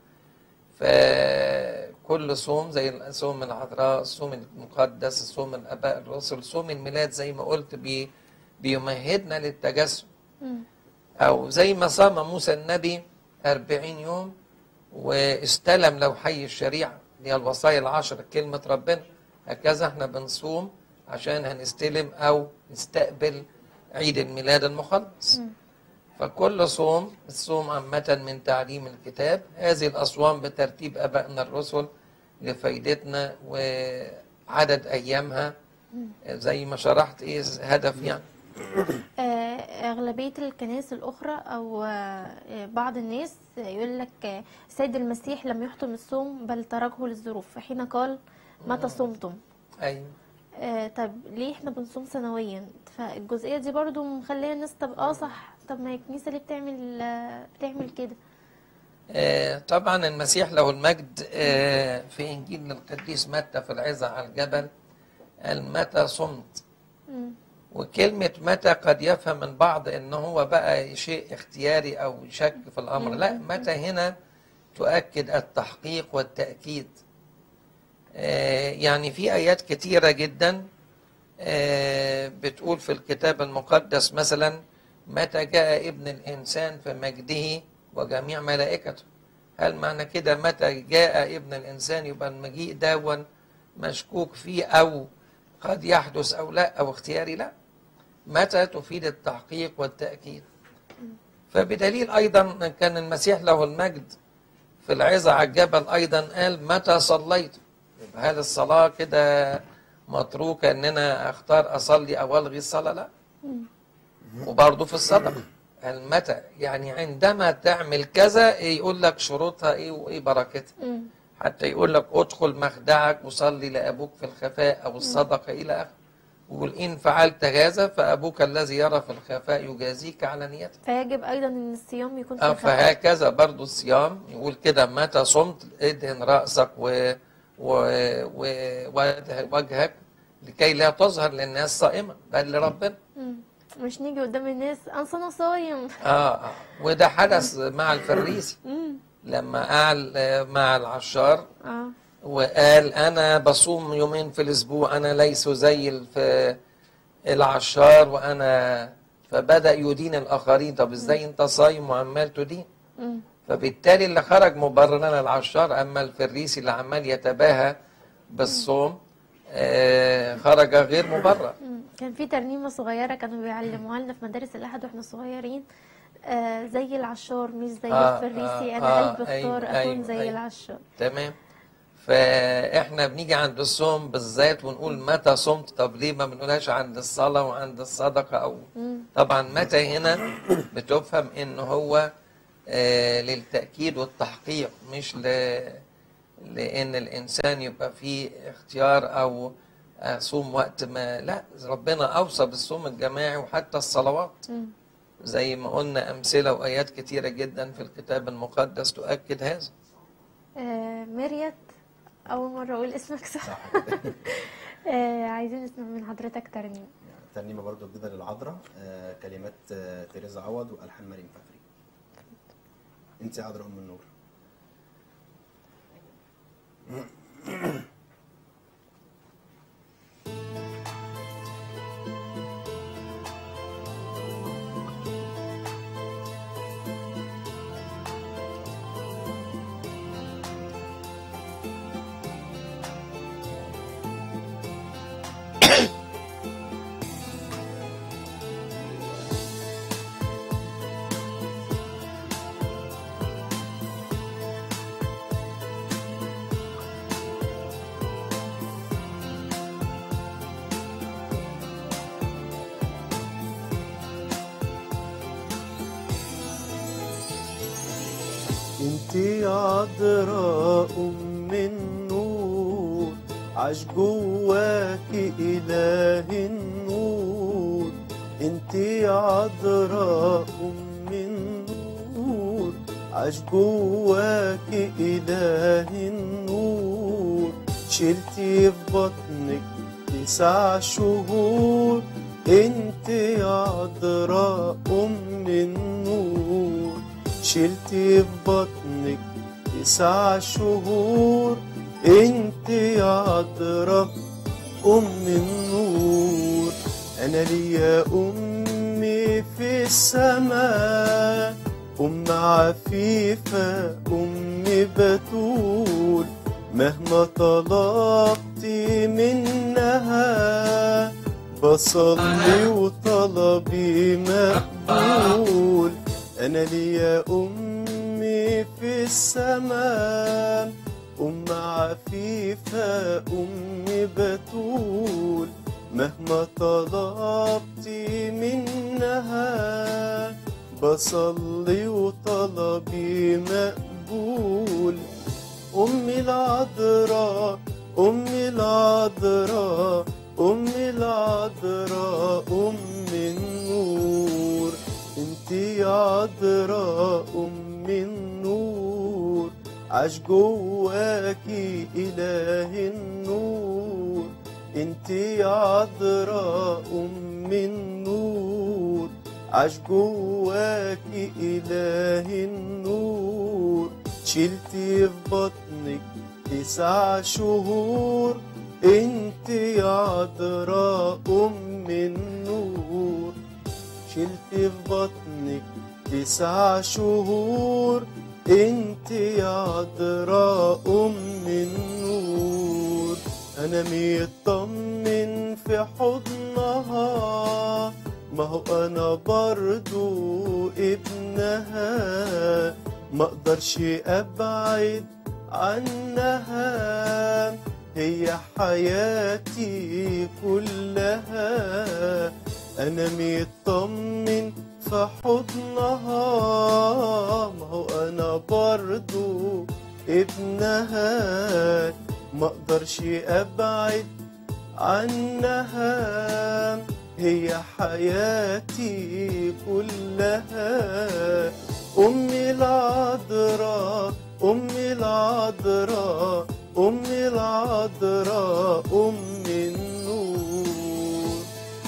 فكل صوم زي صوم العذراء الصوم المقدس الصوم الاباء الرسل صوم الميلاد زي ما قلت بي بيمهدنا للتجسد او زي ما صام موسى النبي أربعين يوم واستلم لوحي الشريعة اللي هي الوصايا العشر كلمة ربنا هكذا احنا بنصوم عشان هنستلم أو نستقبل عيد الميلاد المخلص فكل صوم الصوم عامة من تعليم الكتاب هذه الأصوام بترتيب أبائنا الرسل لفايدتنا وعدد أيامها زي ما شرحت إيه هدف يعني آه، أغلبية الكنائس الأخرى أو آه، بعض الناس يقول لك آه، السيد المسيح لم يحتم الصوم بل تركه للظروف فحين قال متى صمتم أيوة آه، طب ليه احنا بنصوم سنويا فالجزئية دي برضو مخلية الناس طب اه صح طب ما هي الكنيسة ليه بتعمل آه، بتعمل كده آه، طبعا المسيح له المجد آه، في انجيل القديس متى في العظه على الجبل قال متى صمت مم. وكلمة متى قد يفهم من بعض ان هو بقى شيء اختياري او شك في الامر لا متى هنا تؤكد التحقيق والتأكيد آه، يعني في ايات كتيرة جدا آه، بتقول في الكتاب المقدس مثلا متى جاء ابن الانسان في مجده وجميع ملائكته هل معنى كده متى جاء ابن الانسان يبقى المجيء دون مشكوك فيه او قد يحدث او لا او اختياري لا متى تفيد التحقيق والتأكيد فبدليل أيضا كان المسيح له المجد في العظة على الجبل أيضا قال متى صليت يبقى هل الصلاة كده متروكة إن أنا أختار أصلي أو ألغي الصلاة لا وبرضه في الصدقة قال متى يعني عندما تعمل كذا يقول لك شروطها إيه وإيه بركتها مم. حتى يقول لك ادخل مخدعك وصلي لأبوك في الخفاء أو الصدقة إلى آخره ويقول إن فعلت هذا فأبوك الذي يرى في الخفاء يجازيك على نيتك فيجب أيضا ان الصيام يكون في أه الخفاء فهكذا برضو الصيام يقول كده متى صمت ادهن رأسك و... و... و... وجه- وجهك لكي لا تظهر للناس صائمة بل لربنا مم. مش نيجي قدام الناس اصل انا صايم آه, آه وده حدث مع الفريسي مم. لما قال آه، مع العشار اه وقال انا بصوم يومين في الاسبوع انا ليس زي الف- العشار وانا فبدا يدين الاخرين طب ازاي انت صايم وعمال تدين مم. فبالتالي اللي خرج مبررا العشار اما الفريسي اللي عمال يتباهى بالصوم آه خرج غير مبرر مم. كان في ترنيمة صغيرة كانوا بيعلموها لنا في مدارس الأحد واحنا صغيرين آه زي العشار مش زي آه، الفريسي آه، أنا آه، قلبي أيوة، اختار أكون أيوة، زي أيوة. العشار تمام فاحنا بنيجي عند الصوم بالذات ونقول متى صمت طب ليه ما بنقولهاش عند الصلاة وعند الصدقة او مم. طبعا متى هنا بتفهم ان هو آه للتأكيد والتحقيق مش ل... لان الانسان يبقى فيه اختيار او اصوم وقت ما لا ربنا اوصى بالصوم الجماعي وحتى الصلوات مم. زي ما قلنا امثله وايات كتيره جدا في الكتاب المقدس تؤكد هذا آه مريت أول مرة أقول اسمك صح صح آه عايزين نسمع من حضرتك ترنيمة ترنيمه برضو جديده للعذراء آه، كلمات آه، تريزا عوض والحان مريم فخري انت يا عذراء ام النور يا انت عذراء ام النور عاش جواكي اله النور انت عذراء ام النور عاش جواكي اله النور شلتي في بطنك تسع شهور انت عذراء ام النور شلتي في بطنك تسع شهور انت عذراء ام النور انا ليا امي في السماء ام عفيفه ام بتول مهما طلبت منها بصلي وطلبي مقبول انا ليا امي في السماء ام عفيفه ام بتول مهما طلبت منها بصلي وطلبي مقبول أمي العذراء أمي العذراء أمي العذراء أم النور انتي عذراء أم النور عاش جواكي إله النور انتي عذراء أم النور عاش جواكي إله النور شلتي في بطنك تسع شهور انت عذراء ام النور شلتي في بطنك تسع شهور انت عذراء ام النور انا مطمن في حضنها ما هو انا برضو ابنها ما اقدرش ابعد عنها هي حياتي كلها انا مطمن في حضنها ما هو انا برضو ابنها ما اقدرش ابعد عنها هي حياتي كلها أمي العذراء أمي العذراء أمي العذراء أم النور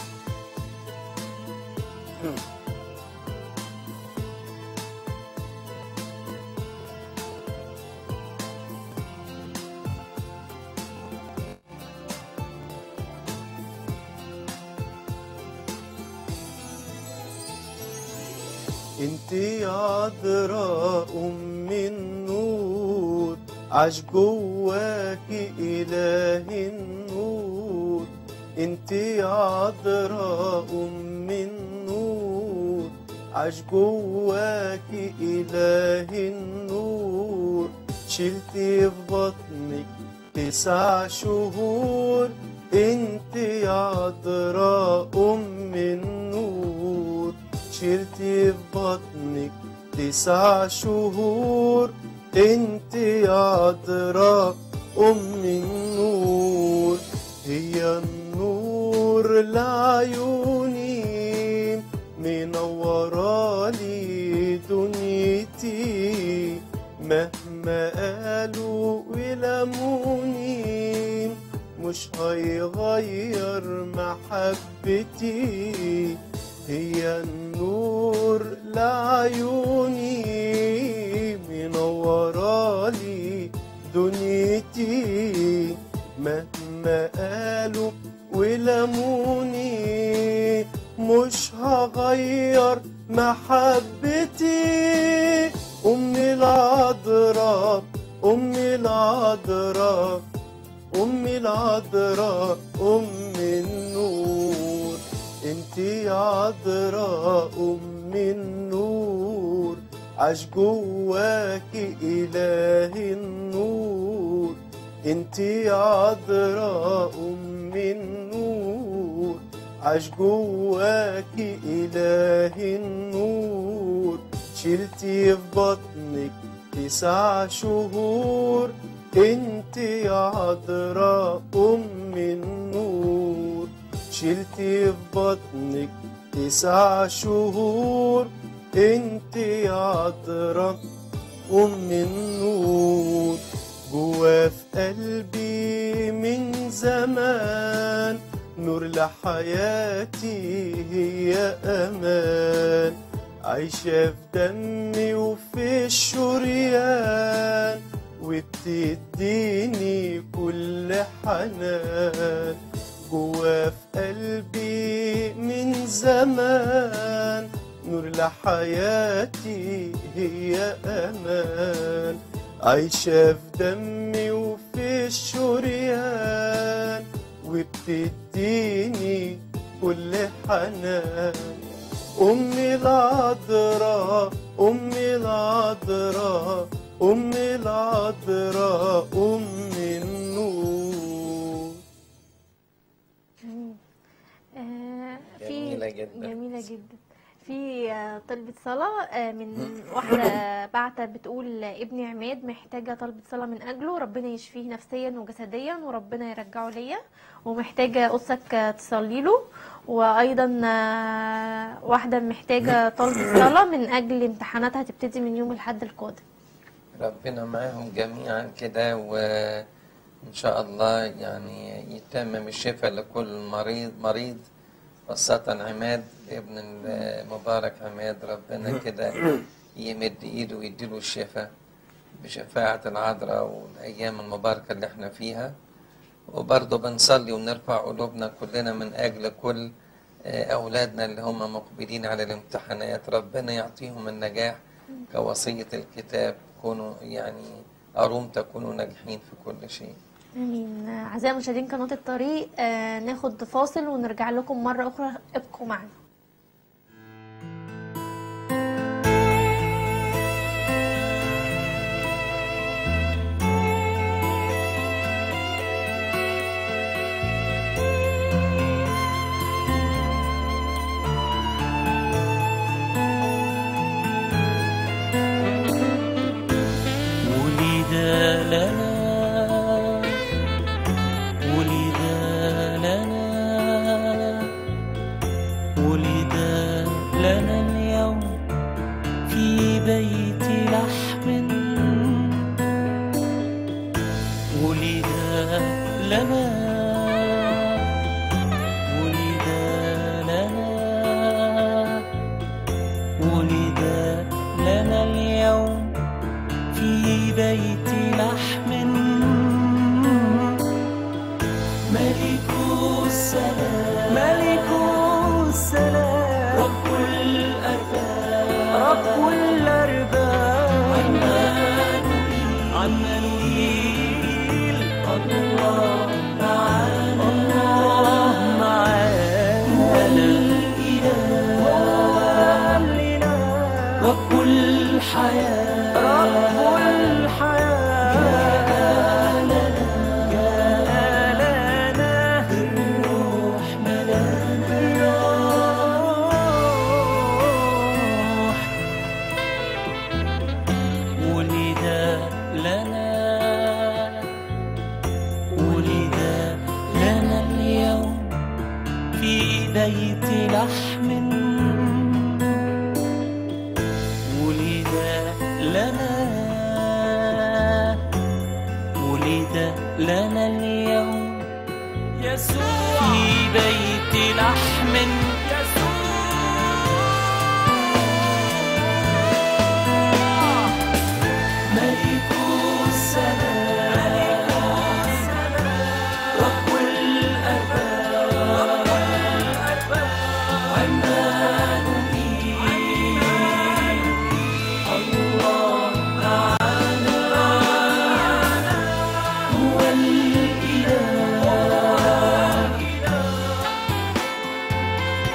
انتي عذراء ام النور عاش جواكي اله النور انتي عذراء ام النور عاش جواكي اله النور شلتي في بطنك تسع شهور انتي عذراء ام النور شلتي في بطنك تسع شهور انت عذراء ام النور هي النور لعيوني منورة لي دنيتي مهما قالوا ولموني مش هيغير محبتي هي النور لعيوني منورة لي دنيتي مهما قالوا ولموني مش هغير محبتي أمي العذراء أمي العذراء أمي العذراء أم النور انتي عذراء ام النور عاش جواكي اله النور انتي عذراء ام النور عاش جواكي اله النور شلتي في بطنك تسع شهور انت يا عذراء ام النور شلتي في بطنك تسع شهور انت يا عذراء ام النور جوا في قلبي من زمان نور لحياتي هي امان عايشة في دمي وفي الشريان وبتديني كل حنان جوا في قلبي من زمان نور لحياتي هي أمان عايشة في دمي وفي الشريان وبتديني كل حنان أمي العذراء أمي العذراء أمي العذراء أمي النور آه، في جميلة جدا. جميلة جدا في آه، طلبة صلاة آه، من واحدة بعتة بتقول ابني عماد محتاجة طلبة صلاة من أجله ربنا يشفيه نفسيا وجسديا وربنا يرجعه ليا ومحتاجة قدسك آه، تصلي له وأيضا آه، واحدة محتاجة طلبة صلاة من أجل امتحاناتها هتبتدي من يوم الأحد القادم ربنا معاهم جميعا كده وإن شاء الله يعني يتمم الشفاء لكل مريض مريض خاصة عماد ابن المبارك عماد ربنا كده يمد ايده ويديله الشفاء بشفاعة العذراء والأيام المباركة اللي احنا فيها وبرضه بنصلي ونرفع قلوبنا كلنا من أجل كل آه، أولادنا اللي هم مقبلين على الامتحانات ربنا يعطيهم النجاح كوصية الكتاب كونوا يعني أروم تكونوا ناجحين في كل شيء آمين أعزائي مشاهدين قناة الطريق آه، ناخد فاصل ونرجع لكم مرة أخرى ابقوا معنا ولد لنا ولد لنا ولد لنا اليوم في بيت لحم ولد لنا ولد لنا ولد لنا اليوم في بيت لحم ملك السلام ملك السلام رب الأرباب رب الأرباب عمانوئيل عمانوئيل الله معانا الله معانا هو الإله هو الإله رب الحياة رب الحياة جاء لنا جاء لنا بالروح ملانا بالروح ولد لنا ولد لنا اليوم في بيت لحم ولد لنا ولد لنا اليوم يسوع في بيت لحم يسوع ملك السلام رب الأرباب عمانوئيل الله معنا هو الإله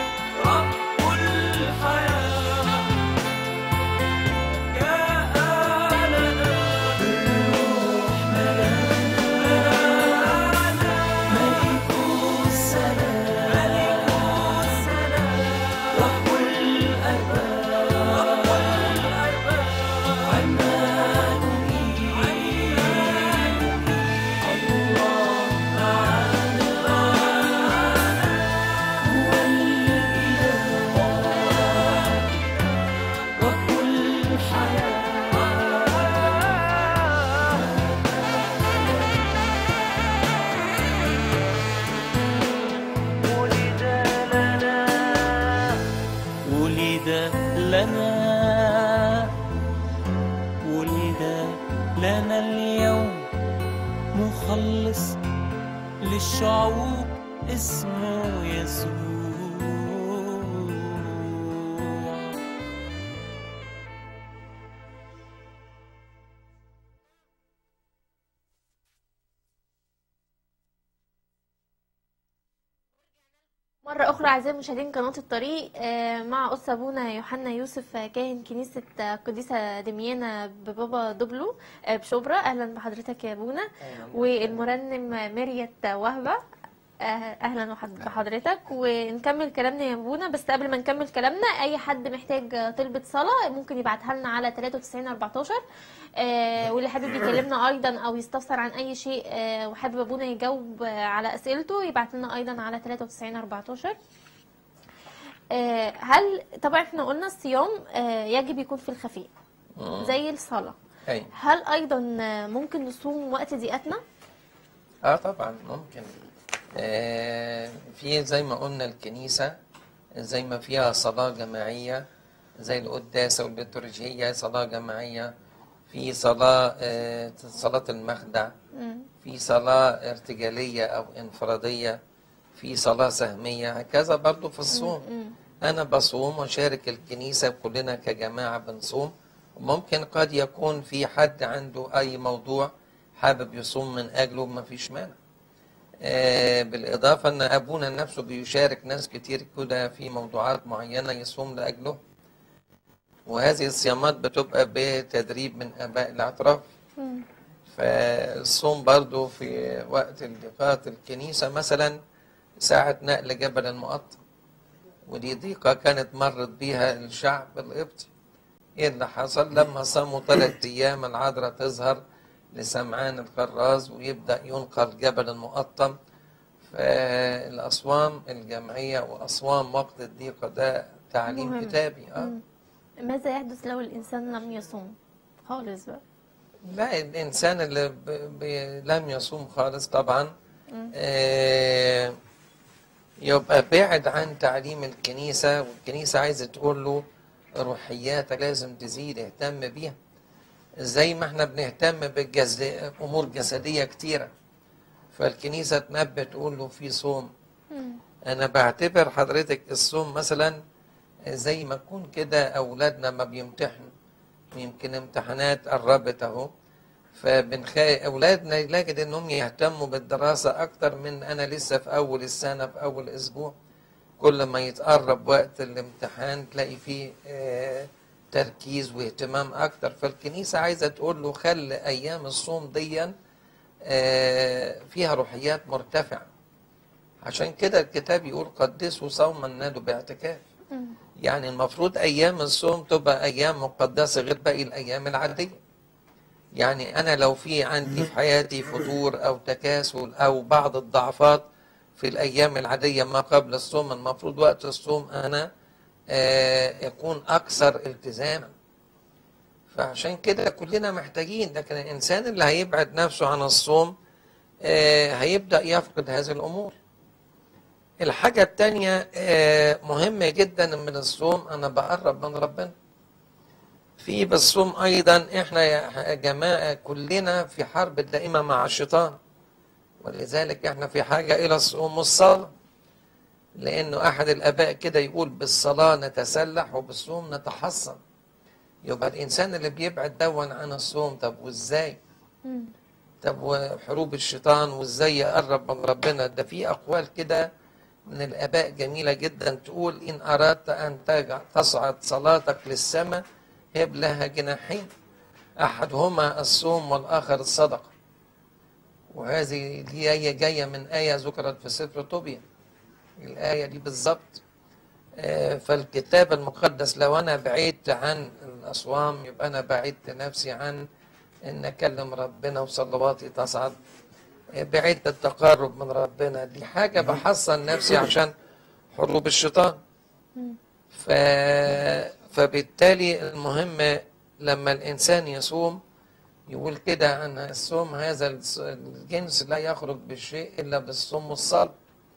اسمه يسوع مرة أخرى أعزائي المشاهدين قناة الطريق آه، مع أستاذ أبونا يوحنا يوسف آه، كاهن كنيسة آه، قديسة دميانة ببابا دبلو آه، بشبرا أهلا بحضرتك يا أبونا والمرنم مريت وهبة آه، أهلا وحد- بحضرتك ونكمل كلامنا يا أبونا بس قبل ما نكمل كلامنا أي حد محتاج آه، طلبة صلاة ممكن يبعتها لنا على 93 14 آه، واللي حابب يكلمنا ايضا او يستفسر عن اي شيء آه، وحابب ابونا يجاوب آه، على اسئلته يبعت لنا ايضا على 93 14 آه، هل طبعا احنا قلنا الصيام آه، يجب يكون في الخفيء مم. زي الصلاة أي. هل ايضا آه، ممكن نصوم وقت ضيقتنا اه طبعا ممكن آه في زي ما قلنا الكنيسة زي ما فيها صلاة جماعية زي القداسة والليتورجية صلاة جماعية في صلاة آه صلاة المخدع مم. في صلاة ارتجالية أو انفرادية في صلاة سهمية هكذا برضو في الصوم مم. أنا بصوم وشارك الكنيسة كلنا كجماعة بنصوم وممكن قد يكون في حد عنده أي موضوع حابب يصوم من أجله ما فيش مانع آه، بالإضافة أن أبونا نفسه بيشارك ناس كتير كده في موضوعات معينة يصوم لأجله وهذه الصيامات بتبقى بتدريب من آباء الاعتراف مم. فالصوم برضو في وقت الضيقات الكنيسة مثلا ساعة نقل جبل المقطم ودي ضيقة كانت مرت بيها الشعب القبطي ايه اللي حصل لما صاموا ثلاث ايام العذراء تظهر لسمعان الكراز ويبدأ ينقل جبل المقطم فالأصوام الجمعية وأصوام وقت الضيقة ده تعليم مهم. كتابي اه مم. ماذا يحدث لو الانسان لم يصوم خالص بقى لا الإنسان اللي ب... ب... لم يصوم خالص طبعا آه يبقى بعد عن تعليم الكنيسة والكنيسة عايزة تقول له روحياتك لازم تزيد اهتم بيها زي ما احنا بنهتم بأمور جسدية كتيرة فالكنيسة تنبه تقول له في صوم مم. أنا بعتبر حضرتك الصوم مثلا زي ما يكون كده أولادنا ما بيمتحنوا يمكن امتحانات قربت أهو فبنخاف أولادنا نجد إنهم يهتموا بالدراسة أكتر من أنا لسه في أول السنة في أول أسبوع كل ما يتقرب وقت الامتحان تلاقي فيه آه، تركيز واهتمام أكتر فالكنيسة عايزة تقول له خلي أيام الصوم ديا آه، فيها روحيات مرتفعة عشان كده الكتاب يقول قدسوا صوما نادوا باعتكاف مم. يعني المفروض ايام الصوم تبقى ايام مقدسه غير باقي الايام العاديه يعني انا لو في عندي في حياتي فتور او تكاسل او بعض الضعفات في الايام العاديه ما قبل الصوم المفروض وقت الصوم انا آه، يكون اكثر التزاما فعشان كده كلنا محتاجين لكن الانسان اللي هيبعد نفسه عن الصوم آه، هيبدا يفقد هذه الامور الحاجة التانية آه، مهمة جدا من الصوم أنا بقرب من ربنا في بالصوم أيضا إحنا يا جماعة كلنا في حرب دائمة مع الشيطان ولذلك إحنا في حاجة إلى الصوم والصلاة لأنه أحد الآباء كده يقول بالصلاة نتسلح وبالصوم نتحصن يبقى الإنسان اللي بيبعد دون عن الصوم طب وإزاي؟ مم. طب وحروب الشيطان وازاي يقرب من ربنا ده في اقوال كده من الاباء جميله جدا تقول ان اردت ان تجع- تصعد صلاتك للسماء هب لها جناحين احدهما الصوم والاخر الصدقه وهذه دي هي جايه من ايه ذكرت في سفر طوبيا الايه دي بالظبط آه، فالكتاب المقدس لو انا بعدت عن الاصوام يبقى انا بعدت نفسي عن ان اكلم ربنا وصلواتي تصعد آه، بعدت التقرب من ربنا دي حاجه بحصن نفسي عشان حروب الشيطان ف... فبالتالي المهم لما الانسان يصوم يقول كده ان الصوم هذا الس- الجنس لا يخرج بالشيء الا بالصوم والصلاه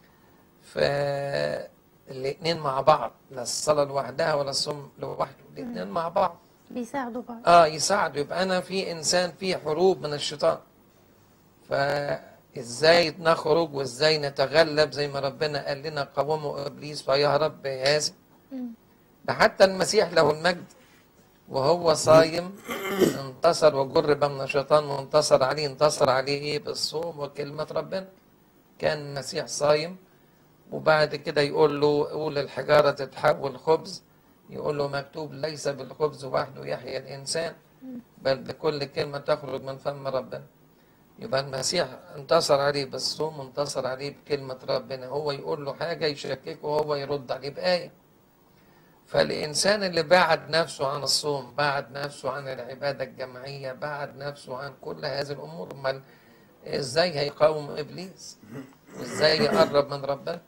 فالاثنين مع بعض لا الصلاه لوحدها ولا الصوم لوحده الاثنين مع بعض بيساعدوا بعض اه يساعده يبقى انا في انسان في حروب من الشيطان ازاي نخرج وازاي نتغلب زي ما ربنا قال لنا قوموا ابليس فيهرب بهذا ده حتى المسيح له المجد وهو صايم انتصر وجرب من الشيطان وانتصر عليه انتصر عليه ايه بالصوم وكلمة ربنا كان المسيح صايم وبعد كده يقول له قول الحجارة تتحول خبز يقول له مكتوب ليس بالخبز وحده يحيى الإنسان بل بكل كلمة تخرج من فم ربنا يبقى المسيح انتصر عليه بالصوم انتصر عليه بكلمة ربنا هو يقول له حاجة يشككه وهو يرد عليه بآية فالإنسان اللي بعد نفسه عن الصوم بعد نفسه عن العبادة الجماعية بعد نفسه عن كل هذه الأمور أمال إزاي هيقاوم إبليس وإزاي يقرب من ربنا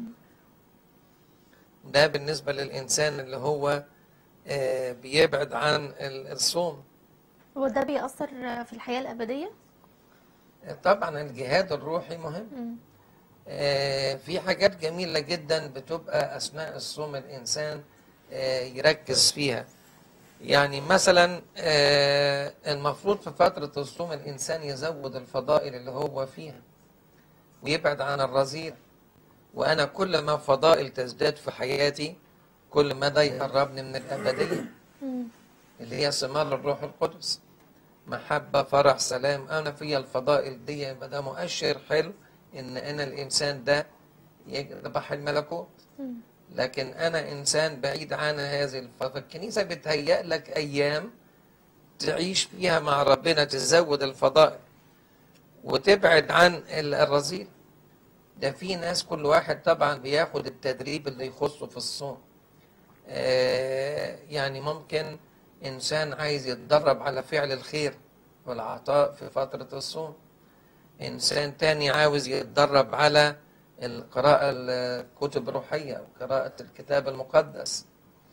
ده بالنسبة للإنسان اللي هو آه، بيبعد عن ال- الصوم هو ده بيأثر في الحياة الأبدية؟ طبعا الجهاد الروحي مهم آه، في حاجات جميلة جدا بتبقى أثناء الصوم الإنسان آه، يركز فيها يعني مثلا آه، المفروض في فترة الصوم الإنسان يزود الفضائل اللي هو فيها ويبعد عن الرذيل وأنا كل ما فضائل تزداد في حياتي كل ما ده يقربني من الأبدية اللي هي ثمار الروح القدس محبة فرح سلام أنا فيها الفضائل دي يبقى ده مؤشر حلو إن أنا الإنسان ده يذبح الملكوت لكن أنا إنسان بعيد عن هذه الف- فالكنيسة بتهيأ لك أيام تعيش فيها مع ربنا تزود الفضائل وتبعد عن ال- الرذيل ده في ناس كل واحد طبعا بياخد التدريب اللي يخصه في الصوم آه، يعني ممكن إنسان عايز يتدرب على فعل الخير والعطاء في فترة الصوم إنسان تاني عاوز يتدرب على القراءة الكتب الروحية أو قراءة الكتاب المقدس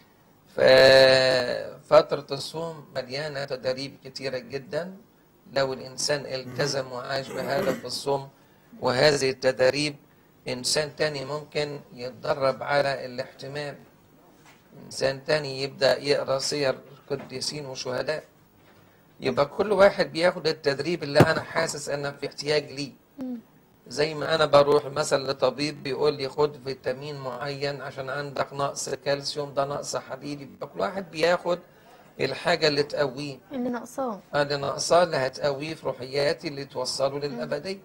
ففترة الصوم مليانة تدريب كتيرة جدا لو الإنسان التزم وعاش بهذا في الصوم وهذه التدريب إنسان تاني ممكن يتدرب على الاحتمال إنسان تاني يبدأ يقرأ سير قديسين وشهداء يبقى كل واحد بياخد التدريب اللي أنا حاسس أنا في احتياج ليه زي ما أنا بروح مثلا لطبيب بيقول لي خد فيتامين معين عشان عندك نقص كالسيوم ده نقص حديد يبقى كل واحد بياخد الحاجة اللي تقويه اللي ناقصاه اللي ناقصاه اللي هتقويه في روحياتي اللي توصله للأبدية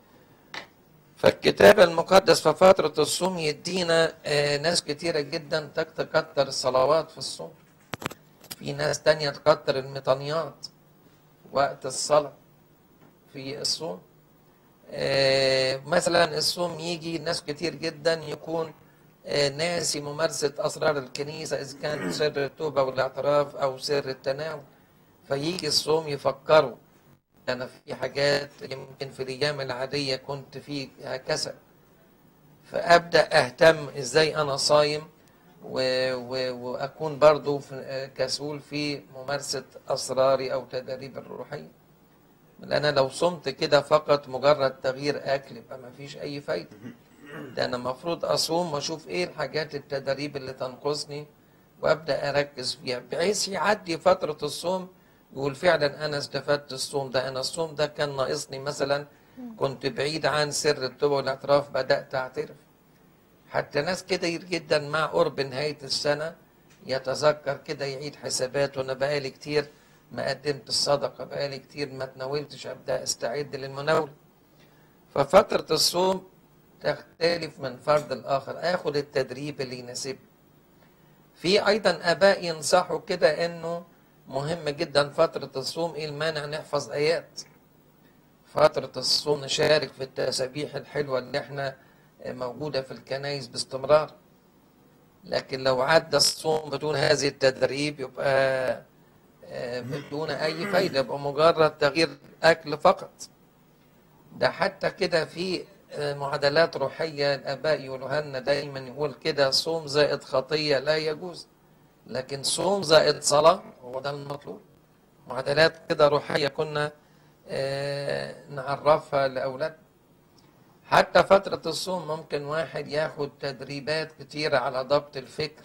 فالكتاب المقدس في فترة الصوم يدينا آه، ناس كتيرة جدا تك- تكتر الصلوات في الصوم في ناس تانية تكتر الميطانيات وقت الصلاة في الصوم آه، مثلا الصوم يجي ناس كتير جدا يكون آه، ناسي ممارسة أسرار الكنيسة إذا كان سر التوبة والاعتراف أو سر التناول فيجي الصوم يفكروا أنا في حاجات يمكن في الأيام العادية كنت فيها كسل فأبدأ أهتم إزاي أنا صايم و... و... وأكون برضو في... كسول في ممارسة أسراري أو تدريب الروحية لأن لو صمت كده فقط مجرد تغيير أكل يبقى ما فيش أي فايدة ده أنا المفروض أصوم وأشوف إيه الحاجات التدريب اللي تنقصني وأبدأ أركز فيها بحيث يعدي فترة الصوم يقول فعلا أنا استفدت الصوم ده أنا الصوم ده كان ناقصني مثلا كنت بعيد عن سر التوبة والاعتراف بدأت أعترف حتى ناس كتير جدا مع قرب نهاية السنة يتذكر كده يعيد حساباته أنا بقالي كتير ما قدمت الصدقة بقالي كتير ما تناولتش أبدأ أستعد للمناولة ففترة الصوم تختلف من فرد الآخر آخد التدريب اللي يناسبني في أيضا آباء ينصحوا كده إنه مهم جدا فترة الصوم إيه المانع نحفظ آيات فترة الصوم نشارك في التسابيح الحلوة اللي احنا موجودة في الكنايس باستمرار لكن لو عدى الصوم بدون هذه التدريب يبقى آه، بدون أي فايدة يبقى مجرد تغيير أكل فقط ده حتى كده في آه، معادلات روحية الآباء يقولوها لنا دايما يقول كده صوم زائد خطية لا يجوز لكن صوم زائد صلاة هو ده المطلوب معادلات كده روحية كنا آه، نعرفها لأولادنا حتى فترة الصوم ممكن واحد ياخد تدريبات كتيرة على ضبط الفكر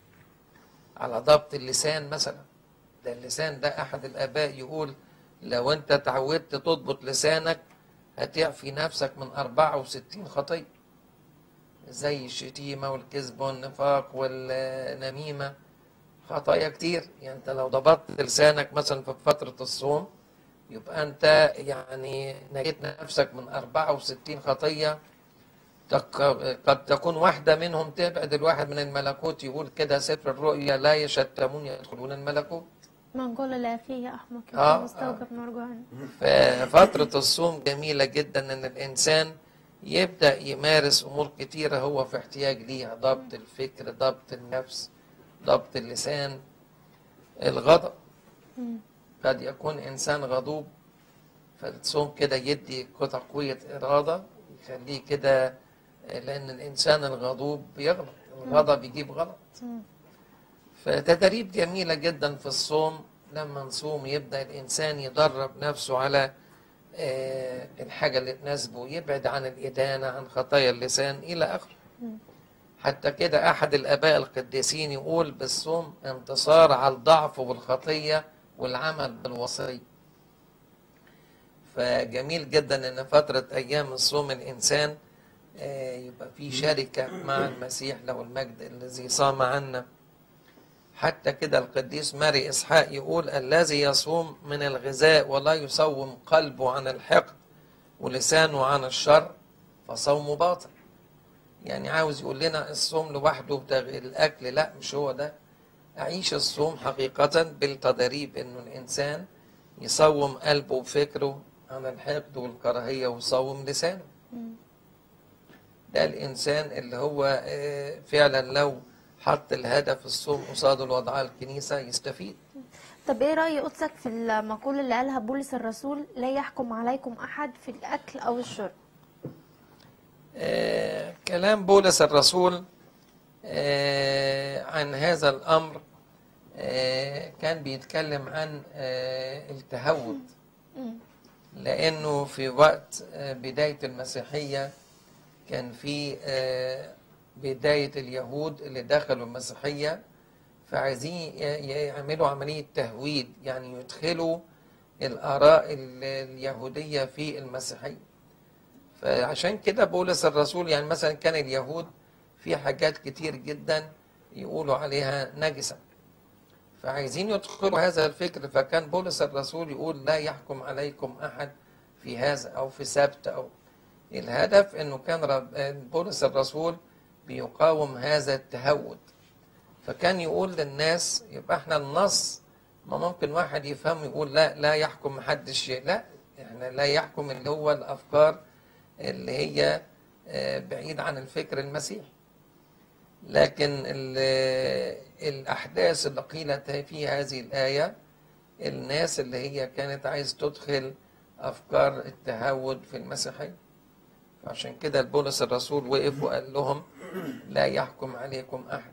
على ضبط اللسان مثلا ده اللسان ده أحد الآباء يقول لو أنت تعودت تضبط لسانك هتعفي نفسك من 64 خطية زي الشتيمة والكذب والنفاق والنميمة خطايا كتير يعني انت لو ضبطت لسانك مثلا في فترة الصوم يبقى انت يعني نجيت نفسك من 64 خطية تك- قد تكون واحدة منهم تبعد الواحد من الملكوت يقول كده سفر الرؤيا لا يشتمون يدخلون الملكوت من قول لأخيه يا أحمق آه، يكون مستوجب مرجوعا ففترة الصوم جميلة جدا ان الانسان يبدأ يمارس امور كتيرة هو في احتياج ليها ضبط الفكر ضبط النفس ضبط اللسان الغضب قد يكون انسان غضوب فالصوم كده يدي تقوية ارادة يخليه كده لان الانسان الغضوب بيغلط الغضب يجيب غلط فتدريب جميلة جدا في الصوم لما نصوم يبدأ الإنسان يدرب نفسه على آه، الحاجة اللي تناسبه يبعد عن الإدانة عن خطايا اللسان إلى آخره حتى كده أحد الآباء القديسين يقول بالصوم انتصار على الضعف والخطية والعمل بالوصية فجميل جدا ان فترة ايام الصوم الانسان آه، يبقى في شركة مع المسيح له المجد الذي صام عنا حتى كده القديس ماري إسحاق يقول الذي يصوم من الغذاء ولا يصوم قلبه عن الحقد ولسانه عن الشر فصومه باطل يعني عاوز يقول لنا الصوم لوحده بتاع الأكل لا مش هو ده أعيش الصوم حقيقة بالتدريب إنه الإنسان يصوم قلبه وفكره عن الحقد والكراهية ويصوم لسانه ده الإنسان اللي هو آه، فعلا لو حط الهدف الصوم قصاد الوضع الكنيسة يستفيد طب ايه رأي قدسك في المقولة اللي قالها بولس الرسول لا يحكم عليكم أحد في الأكل أو الشرب آه، كلام بولس الرسول آه، عن هذا الأمر آه، كان بيتكلم عن آه، التهود لأنه في وقت آه، بداية المسيحية كان في آه، بداية اليهود اللي دخلوا المسيحية فعايزين ي- يعملوا عملية تهويد يعني يدخلوا الآراء ال- اليهودية في المسيحية فعشان كده بولس الرسول يعني مثلا كان اليهود في حاجات كتير جدا يقولوا عليها نجسة فعايزين يدخلوا هذا الفكر فكان بولس الرسول يقول لا يحكم عليكم أحد في هذا أو في سبت أو الهدف انه كان رب بولس الرسول بيقاوم هذا التهود فكان يقول للناس يبقى احنا النص ما ممكن واحد يفهم يقول لا لا يحكم محدش شيء لا احنا لا يحكم اللي هو الافكار اللي هي آه، بعيد عن الفكر المسيحي لكن ال- الاحداث اللي قيلت في هذه الايه الناس اللي هي كانت عايز تدخل افكار التهود في المسيحيه عشان كده بولس الرسول وقف وقال لهم لا يحكم عليكم احد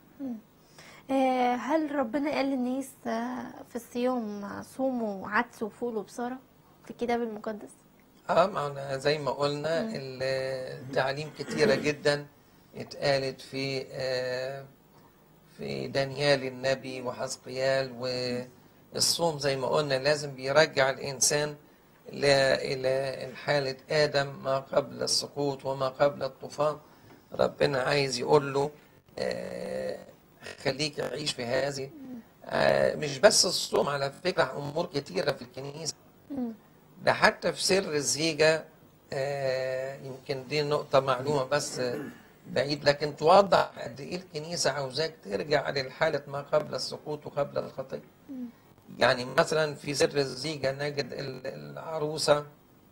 آه، هل ربنا قال للناس آه، في الصيام آه، صوموا عدس وفول وبصارة في الكتاب المقدس اه معنا زي ما قلنا التعليم كتيرة جدا اتقالت في آه، في دانيال النبي وحزقيال والصوم زي ما قلنا لازم بيرجع الإنسان ل- إلى حالة آدم ما قبل السقوط وما قبل الطوفان ربنا عايز يقول له آه، خليك عيش في هذه آه، مش بس الصوم على فكرة أمور كتيرة في الكنيسة ده حتى في سر الزيجة آه، يمكن دي نقطة معلومة بس آه، بعيد لكن توضح قد ايه الكنيسة عاوزاك ترجع للحالة ما قبل السقوط وقبل الخطية يعني مثلا في سر الزيجة نجد ال- العروسة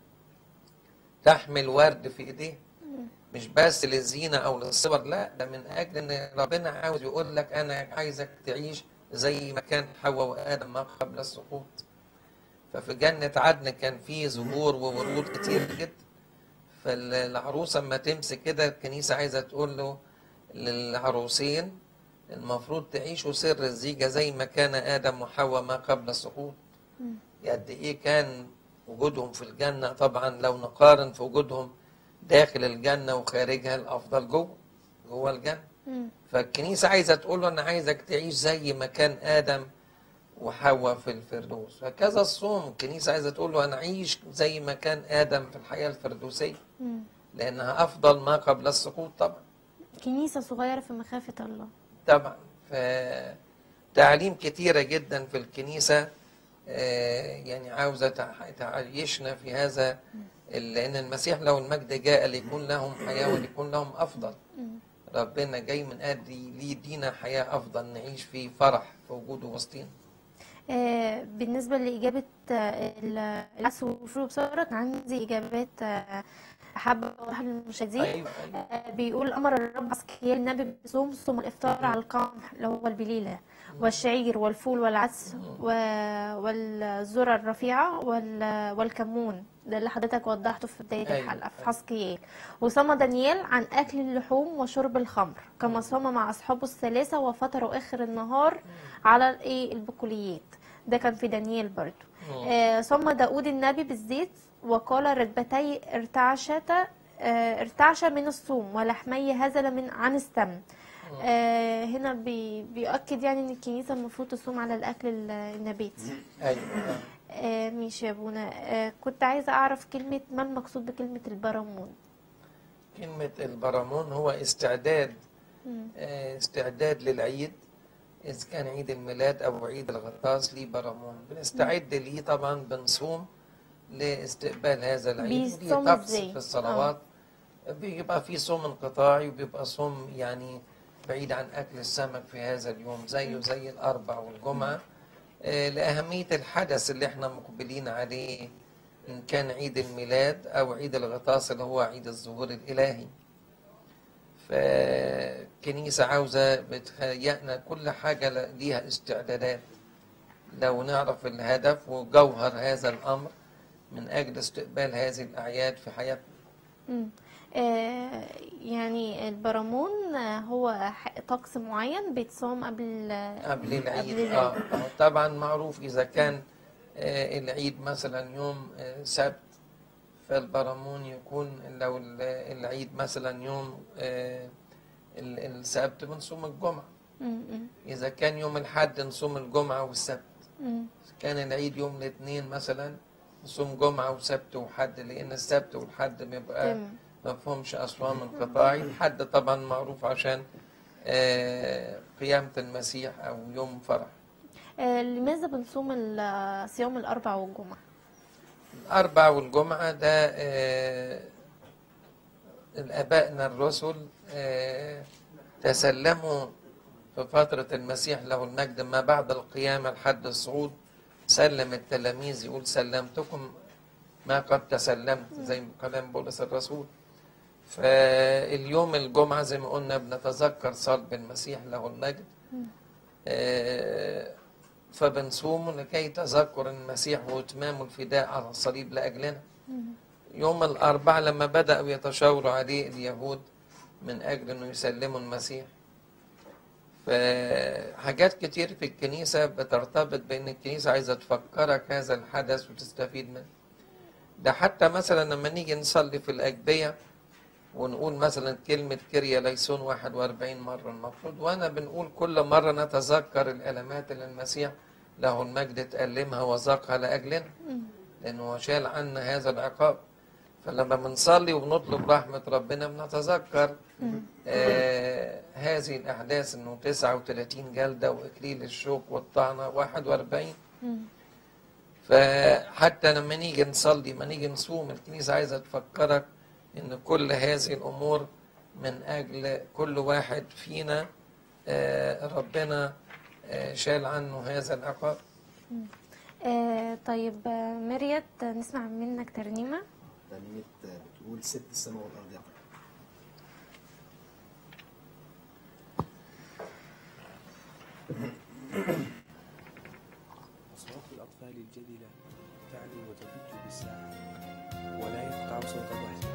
تحمل ورد في ايديها مش بس للزينة او للصور لا ده من اجل ان ربنا عاوز يقول لك انا عايزك تعيش زي ما كان حواء وادم ما قبل السقوط ففي جنة عدن كان فيه زهور وورود كتير جدا فالعروسة اما تمسك كده الكنيسة عايزة تقول له للعروسين المفروض تعيشوا سر الزيجة زي ما كان آدم وحواء ما قبل السقوط قد إيه كان وجودهم في الجنة طبعا لو نقارن في وجودهم داخل الجنة وخارجها الأفضل جوه جوه الجنة فالكنيسة عايزة تقول له أنا عايزك تعيش زي ما كان آدم وحواء في الفردوس فكذا الصوم الكنيسة عايزة تقول له أنا أعيش زي ما كان آدم في الحياة الفردوسية مم. لأنها أفضل ما قبل السقوط طبعا كنيسة صغيرة في مخافة الله طبعا فتعليم كتيرة جدا في الكنيسة آه، يعني عاوزة تع- تعيشنا في هذا ال- لأن المسيح لو المجد جاء ليكون لهم حياة وليكون لهم أفضل ربنا جاي من أجل ليدينا حياة أفضل نعيش في فرح في وجوده وسطينا آه، بالنسبة لإجابة آه، ال- العكس والفروق بسرعة كان عندي إجابات آه، حابة أوضحها للمشاهدين أيوة أيوة آه، بيقول أمر الرب عسكريا النبي بصوم صوم الإفطار على القمح اللي هو البليلة والشعير والفول والعدس و- والذرة الرفيعة وال- والكمون ده اللي حضرتك وضحته في بداية أيوة، الحلقة في أيوة. حسقيال وصام دانيال عن أكل اللحوم وشرب الخمر كما صام مع أصحابه الثلاثة وفطروا آخر النهار على الإيه البقوليات ده كان في دانيال برضو آه، صام داود النبي بالزيت وقال رتبتي ارتعشتا آه، ارتعش من الصوم ولحمي هزل من عن السم آه، هنا بي بيؤكد يعني ان الكنيسه المفروض تصوم على الاكل ال- النباتي أيوة آه، ماشي يا ابونا آه، كنت عايزه اعرف كلمه ما المقصود بكلمه البرامون كلمة البرامون هو استعداد مم. آه، استعداد للعيد إذا كان عيد الميلاد أو عيد الغطاس ليه برامون بنستعد ليه طبعا بنصوم لاستقبال هذا العيد ودي بيصوم طقس إزاي؟ في الصلوات بيبقى في صوم انقطاعي وبيبقى صوم يعني بعيد عن أكل السمك في هذا اليوم زيه زي الأربع والجمعة آه، لأهمية الحدث اللي احنا مقبلين عليه إن كان عيد الميلاد أو عيد الغطاس اللي هو عيد الظهور الإلهي فالكنيسة عاوزة بتهيئنا كل حاجة ل- ليها استعدادات لو نعرف الهدف وجوهر هذا الأمر من أجل استقبال هذه الأعياد في حياتنا مم. آه، يعني البرامون آه، هو ح- طقس معين بيتصام قبل قبل العيد قبل آه. العيد. آه. طبعا معروف إذا كان آه، العيد مثلا يوم آه، سبت فالبرامون يكون لو ال- العيد مثلا يوم آه، ال- السبت بنصوم الجمعة مم، مم، إذا كان يوم الحد نصوم الجمعة والسبت مم. كان العيد يوم الاثنين مثلا نصوم جمعة وسبت وحد لأن السبت والحد بيبقى تمام. ما فيهمش أصوام انقطاعي الحد طبعا معروف عشان آه، قيامة المسيح أو يوم فرح آه، لماذا بنصوم ال- صيام الأربع والجمعة؟ الأربع والجمعة ده آه، الآبائنا الرسل آه، تسلموا في فترة المسيح له المجد ما بعد القيامة لحد الصعود سلم التلاميذ يقول سلمتكم ما قد تسلمت زي كلام بولس الرسول فاليوم الجمعة زي ما قلنا بنتذكر صلب المسيح له المجد آه، فبنصوم لكي تذكر المسيح واتمام الفداء على الصليب لأجلنا يوم الأربعاء لما بدأوا يتشاوروا عليه اليهود من أجل أنه يسلموا المسيح فحاجات كتير في الكنيسة بترتبط بأن الكنيسة عايزة تفكرك هذا الحدث وتستفيد منه ده حتى مثلا لما نيجي نصلي في الأجبية ونقول مثلا كلمة كريا ليسون 41 مرة المفروض وأنا بنقول كل مرة نتذكر الألمات اللي المسيح له المجد تألمها وذاقها لأجلنا لأنه هو شال عنا هذا العقاب فلما بنصلي وبنطلب رحمة ربنا بنتذكر آه هذه الأحداث إنه 39 جلدة وإكليل الشوك والطعنة 41 فحتى لما نيجي نصلي ما نيجي نصوم الكنيسة عايزة تفكرك إن كل هذه الأمور من أجل كل واحد فينا آه ربنا آه شال عنه هذا العقاب آه طيب آه، مريت آه، نسمع منك ترنيمة ترنيمة بتقول ست السماء والأرض يقع أصوات الأطفال الجدلة تعلو وتضج بالساعة ولا يقطع صوت الوحش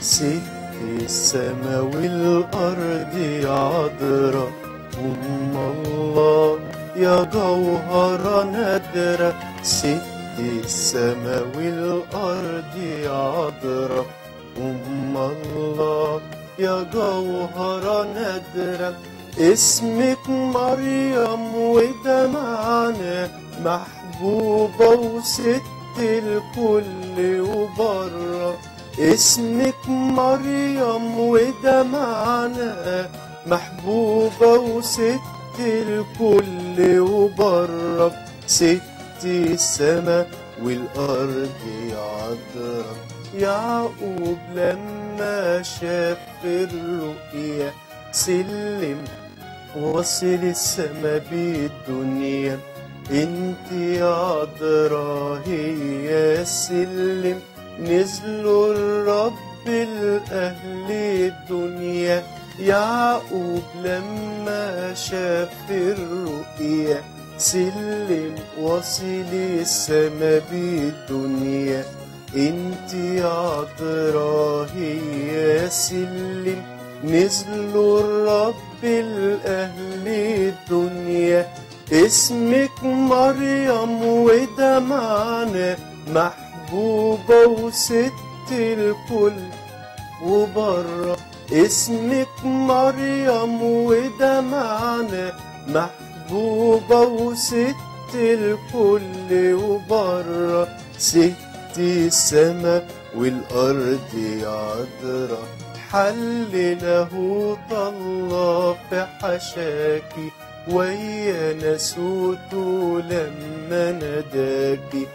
ست السما والأرض عذرة أم الله يا جوهرة نادرة ست السما والأرض عذرة أم الله يا جوهرة نادرة اسمك مريم وده معنى محبوبة وست الكل وبره اسمك مريم وده معنى محبوبة وست الكل وبره ست السما والأرض عذرة يعقوب لما شاف الرؤيا سلم وصل السما بالدنيا انت يا عذرا هي السلم نزلوا الرب الأهل الدنيا يعقوب لما شاف الرؤيا سلم وصل السما بالدنيا انت يا عذرا هي سلم نزلوا الرب الأهل الدنيا اسمك مريم وده معنى محبوبة وست الكل وبره اسمك مريم وده معنى محبوبة وست الكل وبره ست السما والأرض عذرة حل له الله في حشاكي ويا نسوته لما ناداكي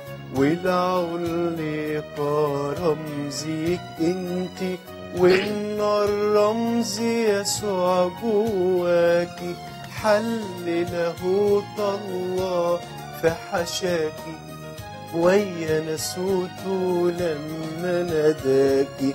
والعلقة رمزك انتي والنار رمز يسوع جواكي حل له الله في حشاكي ويا نسوته لما ناداكي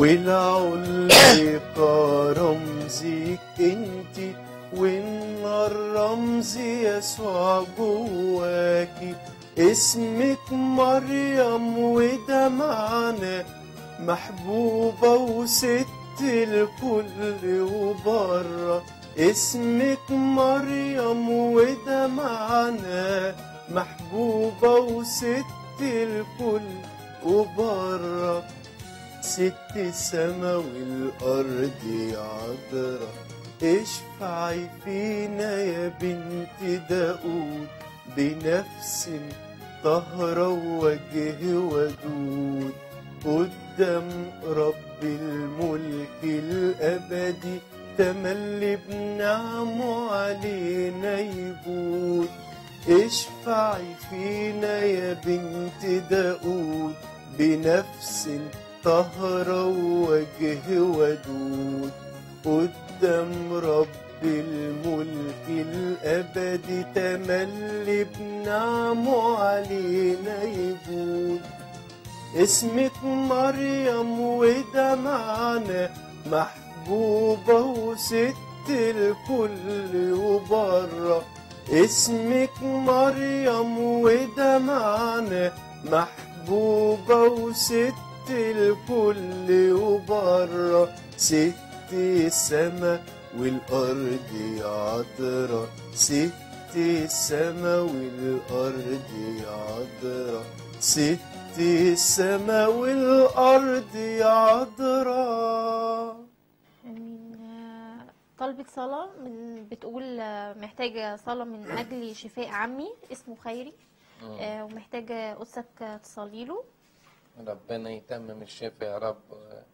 والعلقة رمزك انتي والنار رمز يسوع جواكي اسمك مريم وده معنى محبوبة وست الكل وبره اسمك مريم وده معنى محبوبة وست الكل وبره ست السما والأرض عذرة اشفعي فينا يا بنت داود بنفس طهرة ووجه ودود قدام رب الملك الأبدي تملي بنعمه علينا يجود اشفعي فينا يا بنت داود بنفس طهرة ووجه ودود قدام رب الملك الأبدي تملي بنعمه علينا يجود اسمك مريم وده معنى محبوبة وست الكل وبره اسمك مريم وده معنى محبوبة وست الكل وبره ست السما والأرض عذرة ست السما والأرض عذرة ست السما والأرض عذرة آمين آه، طلبت صلاة من بتقول آه، محتاجة صلاة من أجل شفاء عمي اسمه خيري آه، ومحتاجة قدسك تصلي له ربنا يتمم الشفاء يا رب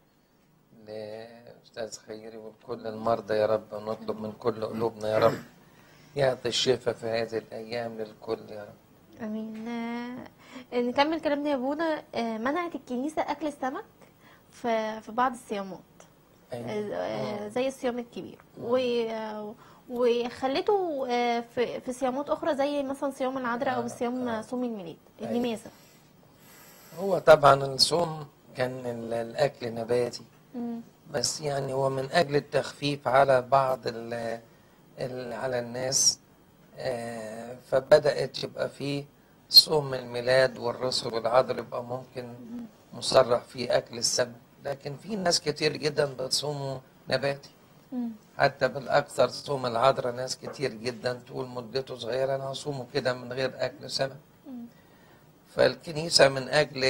لأستاذ خيري ولكل المرضى يا رب ونطلب من كل قلوبنا يا رب يعطي الشفاء في هذه الأيام للكل يا رب امين آه، نكمل كلامنا يا بونا آه، منعت الكنيسه اكل السمك في في بعض الصيامات أيوة. آه، زي الصيام الكبير و آه، وخلته آه، في في صيامات اخرى زي مثلا صيام العذراء او صيام صوم الميلاد أيوة. لماذا هو طبعا الصوم كان ال- الأكل نباتي مم. بس يعني هو من أجل التخفيف على بعض ال ال على الناس آه، فبدأت يبقى فيه صوم الميلاد والرسل والعذر يبقى ممكن مصرح فيه أكل السمك لكن في ناس كتير جدا بتصوموا نباتي مم. حتى بالأكثر صوم العذراء ناس كتير جدا تقول مدته صغيرة أنا هصومه كده من غير أكل سمك فالكنيسة من أجل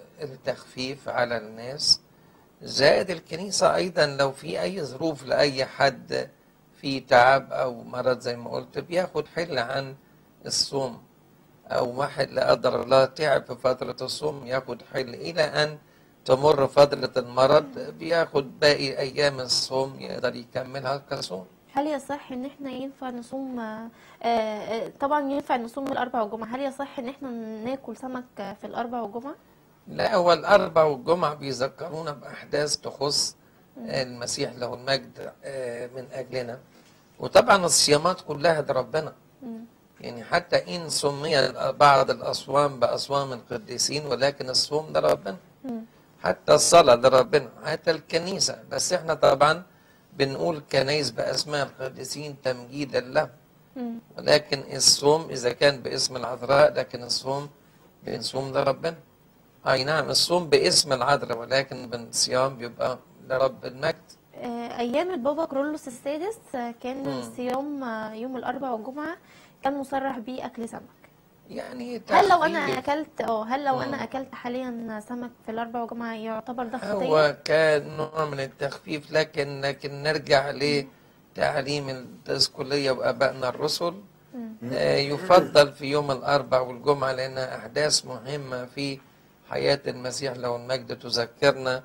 التخفيف على الناس زائد الكنيسة أيضا لو في أي ظروف لأي حد في تعب أو مرض زي ما قلت بياخد حل عن الصوم أو واحد لا قدر الله تعب في فترة الصوم ياخد حل إلى أن تمر فترة المرض بياخد باقي أيام الصوم يقدر يكملها كصوم هل يصح ان احنا ينفع نصوم آه، آه، طبعا ينفع نصوم الاربع والجمعة هل يصح ان احنا ناكل سمك في الاربع والجمعة لا هو الأربع والجمعة بيذكرونا بأحداث تخص المسيح له المجد آه، من أجلنا وطبعا الصيامات كلها ده ربنا مم. يعني حتى إن سمي بعض الأصوام بأصوام القديسين ولكن الصوم ده ربنا مم. حتى الصلاة ده ربنا حتى الكنيسة بس احنا طبعا بنقول كنايس بأسماء القديسين تمجيدا له مم. ولكن الصوم إذا كان باسم العذراء لكن الصوم بنصوم لربنا أي نعم الصوم باسم العذراء ولكن بالصيام بيبقى لرب المجد آه، ايام البابا كرولوس السادس آه، كان مم. الصيام آه، يوم الاربع والجمعة كان مصرح بيه اكل سمك يعني هل لو انا تخفيف. اكلت اه هل لو مم. انا اكلت حاليا سمك في الاربع والجمعة يعتبر ده خطية هو كان نوع من التخفيف لكن لكن نرجع لتعليم التسكولية وآبائنا الرسل مم. آه، يفضل في يوم الأربع والجمعة لأنها أحداث مهمة في حياة المسيح له المجد تذكرنا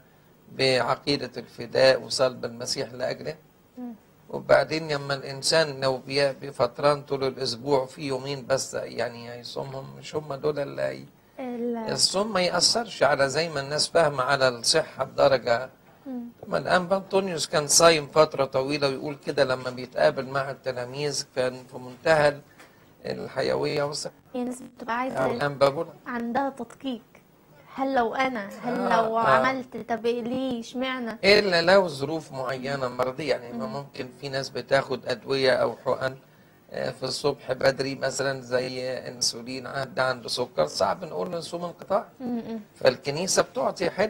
بعقيدة الفداء وصلب المسيح لأجله مم. وبعدين لما الإنسان لو بي- بفتران طول الأسبوع في يومين بس يعني هيصومهم مش هم دول اللي هي- ال- الصوم ما يأثرش على زي ما الناس فاهمة على الصحة بدرجة مم. ما الآن بنطونيوس كان صايم فترة طويلة ويقول كده لما بيتقابل مع التلاميذ كان في منتهى الحيوية والصحة يعني الناس بتبقى أو عايزة الآن بقول عندها تدقيق هل لو انا هل آه، لو آه. عملت طب ليه اشمعنى إلا لو ظروف معينة مرضية يعني ما ممكن في ناس بتاخد أدوية أو حقن آه، في الصبح بدري مثلا زي انسولين عند عنده سكر صعب نقول له نصوم انقطاع مم. فالكنيسة بتعطي حل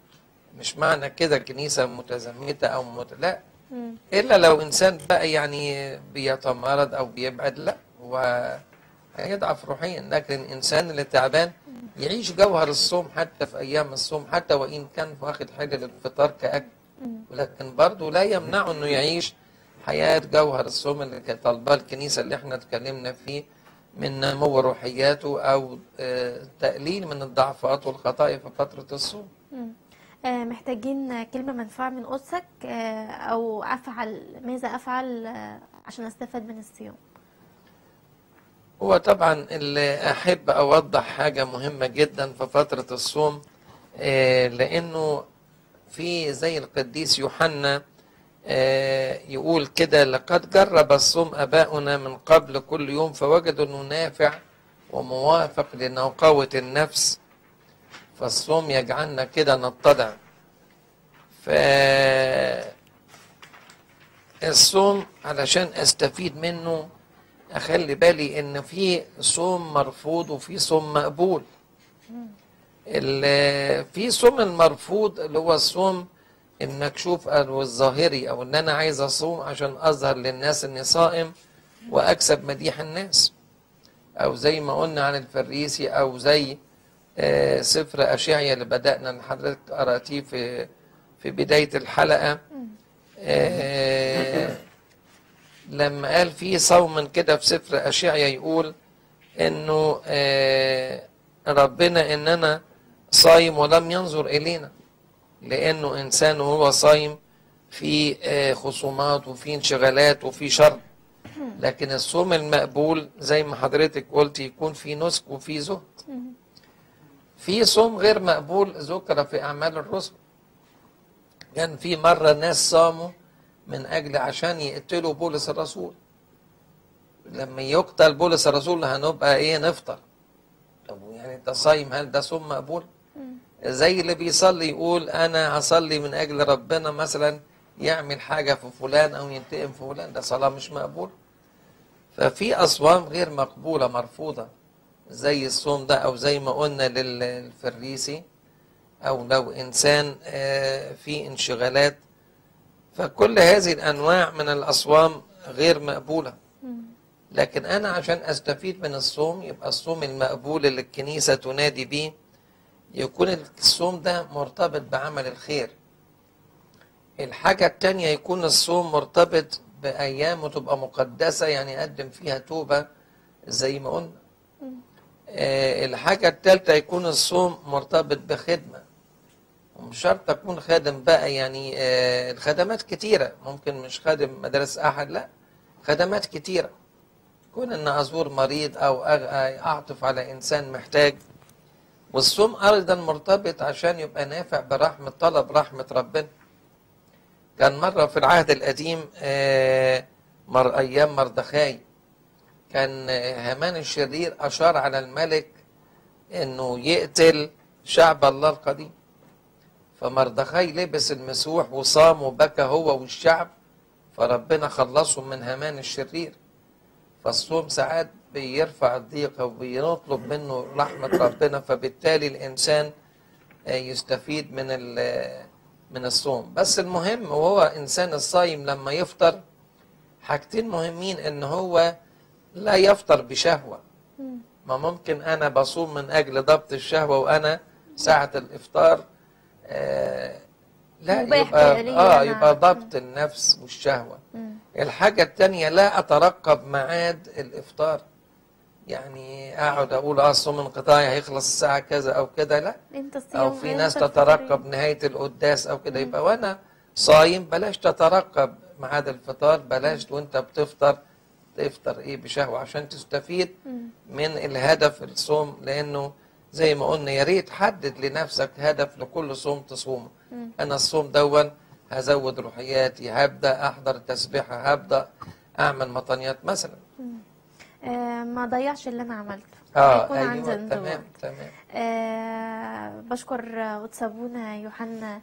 مش معنى كده كنيسة متزمتة أو مت... لا مم. إلا لو إنسان بقى يعني بيتمرض أو بيبعد لا هو هيضعف روحيا لكن الإنسان اللي تعبان يعيش جوهر الصوم حتى في أيام الصوم حتى وإن كان واخد حاجة للفطار كأكل مم. ولكن برضه لا يمنعه إنه يعيش حياة جوهر الصوم اللي كانت طالباه الكنيسة اللي احنا اتكلمنا فيه من نمو روحياته أو آه، تقليل من الضعفات والخطايا في فترة الصوم مم. آه، محتاجين كلمة منفعة من قدسك آه، أو أفعل ماذا أفعل آه، عشان أستفاد من الصيام هو طبعا اللي احب اوضح حاجه مهمه جدا في فتره الصوم آه، لانه في زي القديس يوحنا آه، يقول كده لقد جرب الصوم اباؤنا من قبل كل يوم فوجدوا انه نافع وموافق لنقاوه النفس فالصوم يجعلنا كده نتضع ف الصوم علشان استفيد منه اخلي بالي ان في صوم مرفوض وفي صوم مقبول ال- في صوم المرفوض اللي هو الصوم المكشوف او الظاهري او ان انا عايز اصوم عشان اظهر للناس اني صائم واكسب مديح الناس او زي ما قلنا عن الفريسي او زي آه، سفر اشعيا اللي بدانا اللي حضرتك قراتيه في في بدايه الحلقه آه، لما قال في صوم كده في سفر أشعيا يقول إنه آه، ربنا إننا صايم ولم ينظر إلينا لأنه إنسان وهو صايم في آه، خصومات وفي انشغالات وفي شر لكن الصوم المقبول زي ما حضرتك قلت يكون في نسك وفي زهد في صوم غير مقبول ذكر في أعمال الرسل كان في مرة ناس صاموا من أجل عشان يقتلوا بولس الرسول لما يقتل بولس الرسول هنبقى إيه نفطر طب يعني أنت صايم هل ده صوم مقبول؟ زي اللي بيصلي يقول أنا هصلي من أجل ربنا مثلا يعمل حاجة في فلان أو ينتقم في فلان ده صلاة مش مقبول ففي أصوام غير مقبولة مرفوضة زي الصوم ده أو زي ما قلنا للفريسي أو لو إنسان آه، في انشغالات فكل هذه الأنواع من الأصوام غير مقبولة لكن أنا عشان أستفيد من الصوم يبقى الصوم المقبول اللي الكنيسة تنادي به يكون الصوم ده مرتبط بعمل الخير الحاجة التانية يكون الصوم مرتبط بأيام وتبقى مقدسة يعني أقدم فيها توبة زي ما قلنا آه، الحاجة التالتة يكون الصوم مرتبط بخدمة ومش شرط أكون خادم بقى يعني آه، الخدمات كتيرة ممكن مش خادم مدارس أحد لا خدمات كتيرة كون أن أزور مريض أو أغ- أعطف على إنسان محتاج والصوم أيضا مرتبط عشان يبقى نافع برحمة طلب رحمة ربنا كان مرة في العهد القديم آه، مر أيام مردخاي كان آه، هامان الشرير أشار على الملك إنه يقتل شعب الله القديم فمردخاي لبس المسوح وصام وبكى هو والشعب فربنا خلصهم من هامان الشرير فالصوم ساعات بيرفع الضيقة وبيطلب منه رحمة ربنا فبالتالي الإنسان آه، يستفيد من ال- من الصوم بس المهم وهو إنسان الصايم لما يفطر حاجتين مهمين إن هو لا يفطر بشهوة ما ممكن أنا بصوم من أجل ضبط الشهوة وأنا ساعة الإفطار آه لا مباح يبقى لي آه أنا. يبقى ضبط النفس والشهوة الحاجة التانية لا أترقب ميعاد الإفطار يعني أقعد أقول أه الصوم انقطاعي هيخلص الساعة كذا أو كده لا انت الصيام أو في أنت ناس الفطر. تترقب نهاية القداس أو كده يبقى وأنا صايم بلاش تترقب ميعاد الفطار بلاش وأنت بتفطر تفطر إيه بشهوة عشان تستفيد من الهدف الصوم لأنه زي ما قلنا يا ريت حدد لنفسك هدف لكل صوم تصومه أنا الصوم دون هزود روحياتي هبدأ أحضر التسبيحة هبدأ أعمل مطنيات مثلا آه ما ضيعش اللي انا عملته اه يكون عندي ايوه انضباط. تمام تمام آه بشكر آه، وتسابونا يوحنا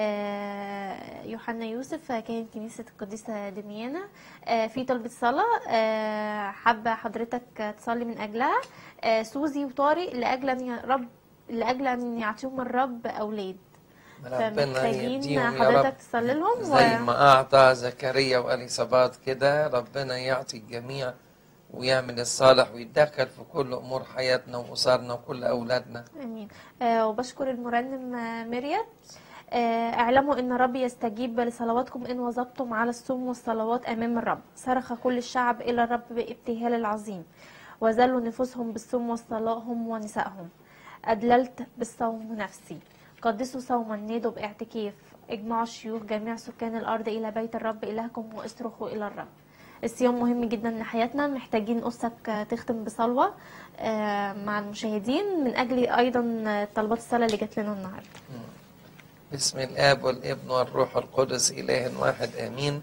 آه يوحنا يوسف آه، كان كنيسة القديسة دميانة آه في طلبة صلاة آه حابة حضرتك آه، تصلي من أجلها آه سوزي وطارق لأجل أن ي- رب لأجل أن يعطيهم الرب أولاد ربنا فمحتاجين يديهم يا حضرتك رب تصلي لهم زي ما أعطى زكريا وأليصابات كده ربنا يعطي الجميع ويعمل الصالح ويتدخل في كل أمور حياتنا وأسرنا وكل أولادنا امين آه وبشكر المرنم آه، مريم آه اعلموا ان الرب يستجيب لصلواتكم ان وظبتم على الصوم والصلوات امام الرب صرخ كل الشعب الى الرب بابتهال العظيم وذلوا نفوسهم بالصوم والصلاه هم ونسائهم ادللت بالصوم نفسي قدسوا صوما نادوا باعتكاف اجمعوا الشيوخ جميع سكان الارض الى بيت الرب الهكم واصرخوا الى الرب الصيام مهم جدا لحياتنا محتاجين أسك آه، تختم بصلوة آه، مع المشاهدين من أجل أيضا آه، طلبات الصلاة اللي جات لنا النهاردة باسم الآب والابن والروح القدس إله واحد آمين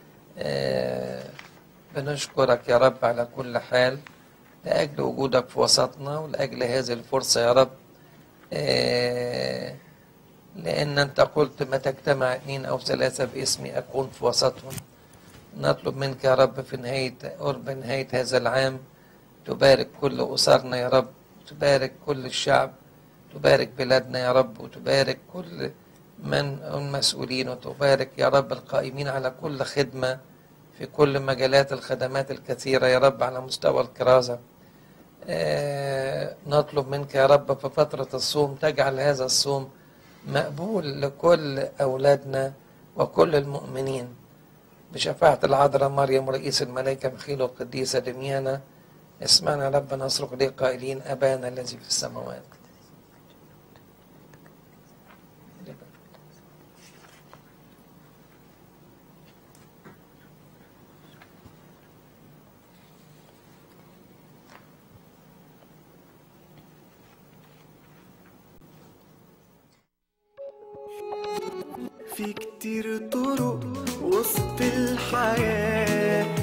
آه بنشكرك يا رب على كل حال لأجل وجودك في وسطنا ولأجل هذه الفرصة يا رب آه لأن أنت قلت ما تجتمع اثنين أو ثلاثة باسمي أكون في وسطهم نطلب منك يا رب في نهاية قرب نهاية هذا العام تبارك كل أسرنا يا رب تبارك كل الشعب تبارك بلادنا يا رب وتبارك كل من المسؤولين وتبارك يا رب القائمين على كل خدمة في كل مجالات الخدمات الكثيرة يا رب على مستوى الكرازة آه نطلب منك يا رب في فترة الصوم تجعل هذا الصوم مقبول لكل أولادنا وكل المؤمنين بشفاعة العذراء مريم رئيس الملائكة مخيل القديسة دميانة اسمعنا رب نصرخ ليه قائلين أبانا الذي في السماوات في كتير طرق وسط الحياة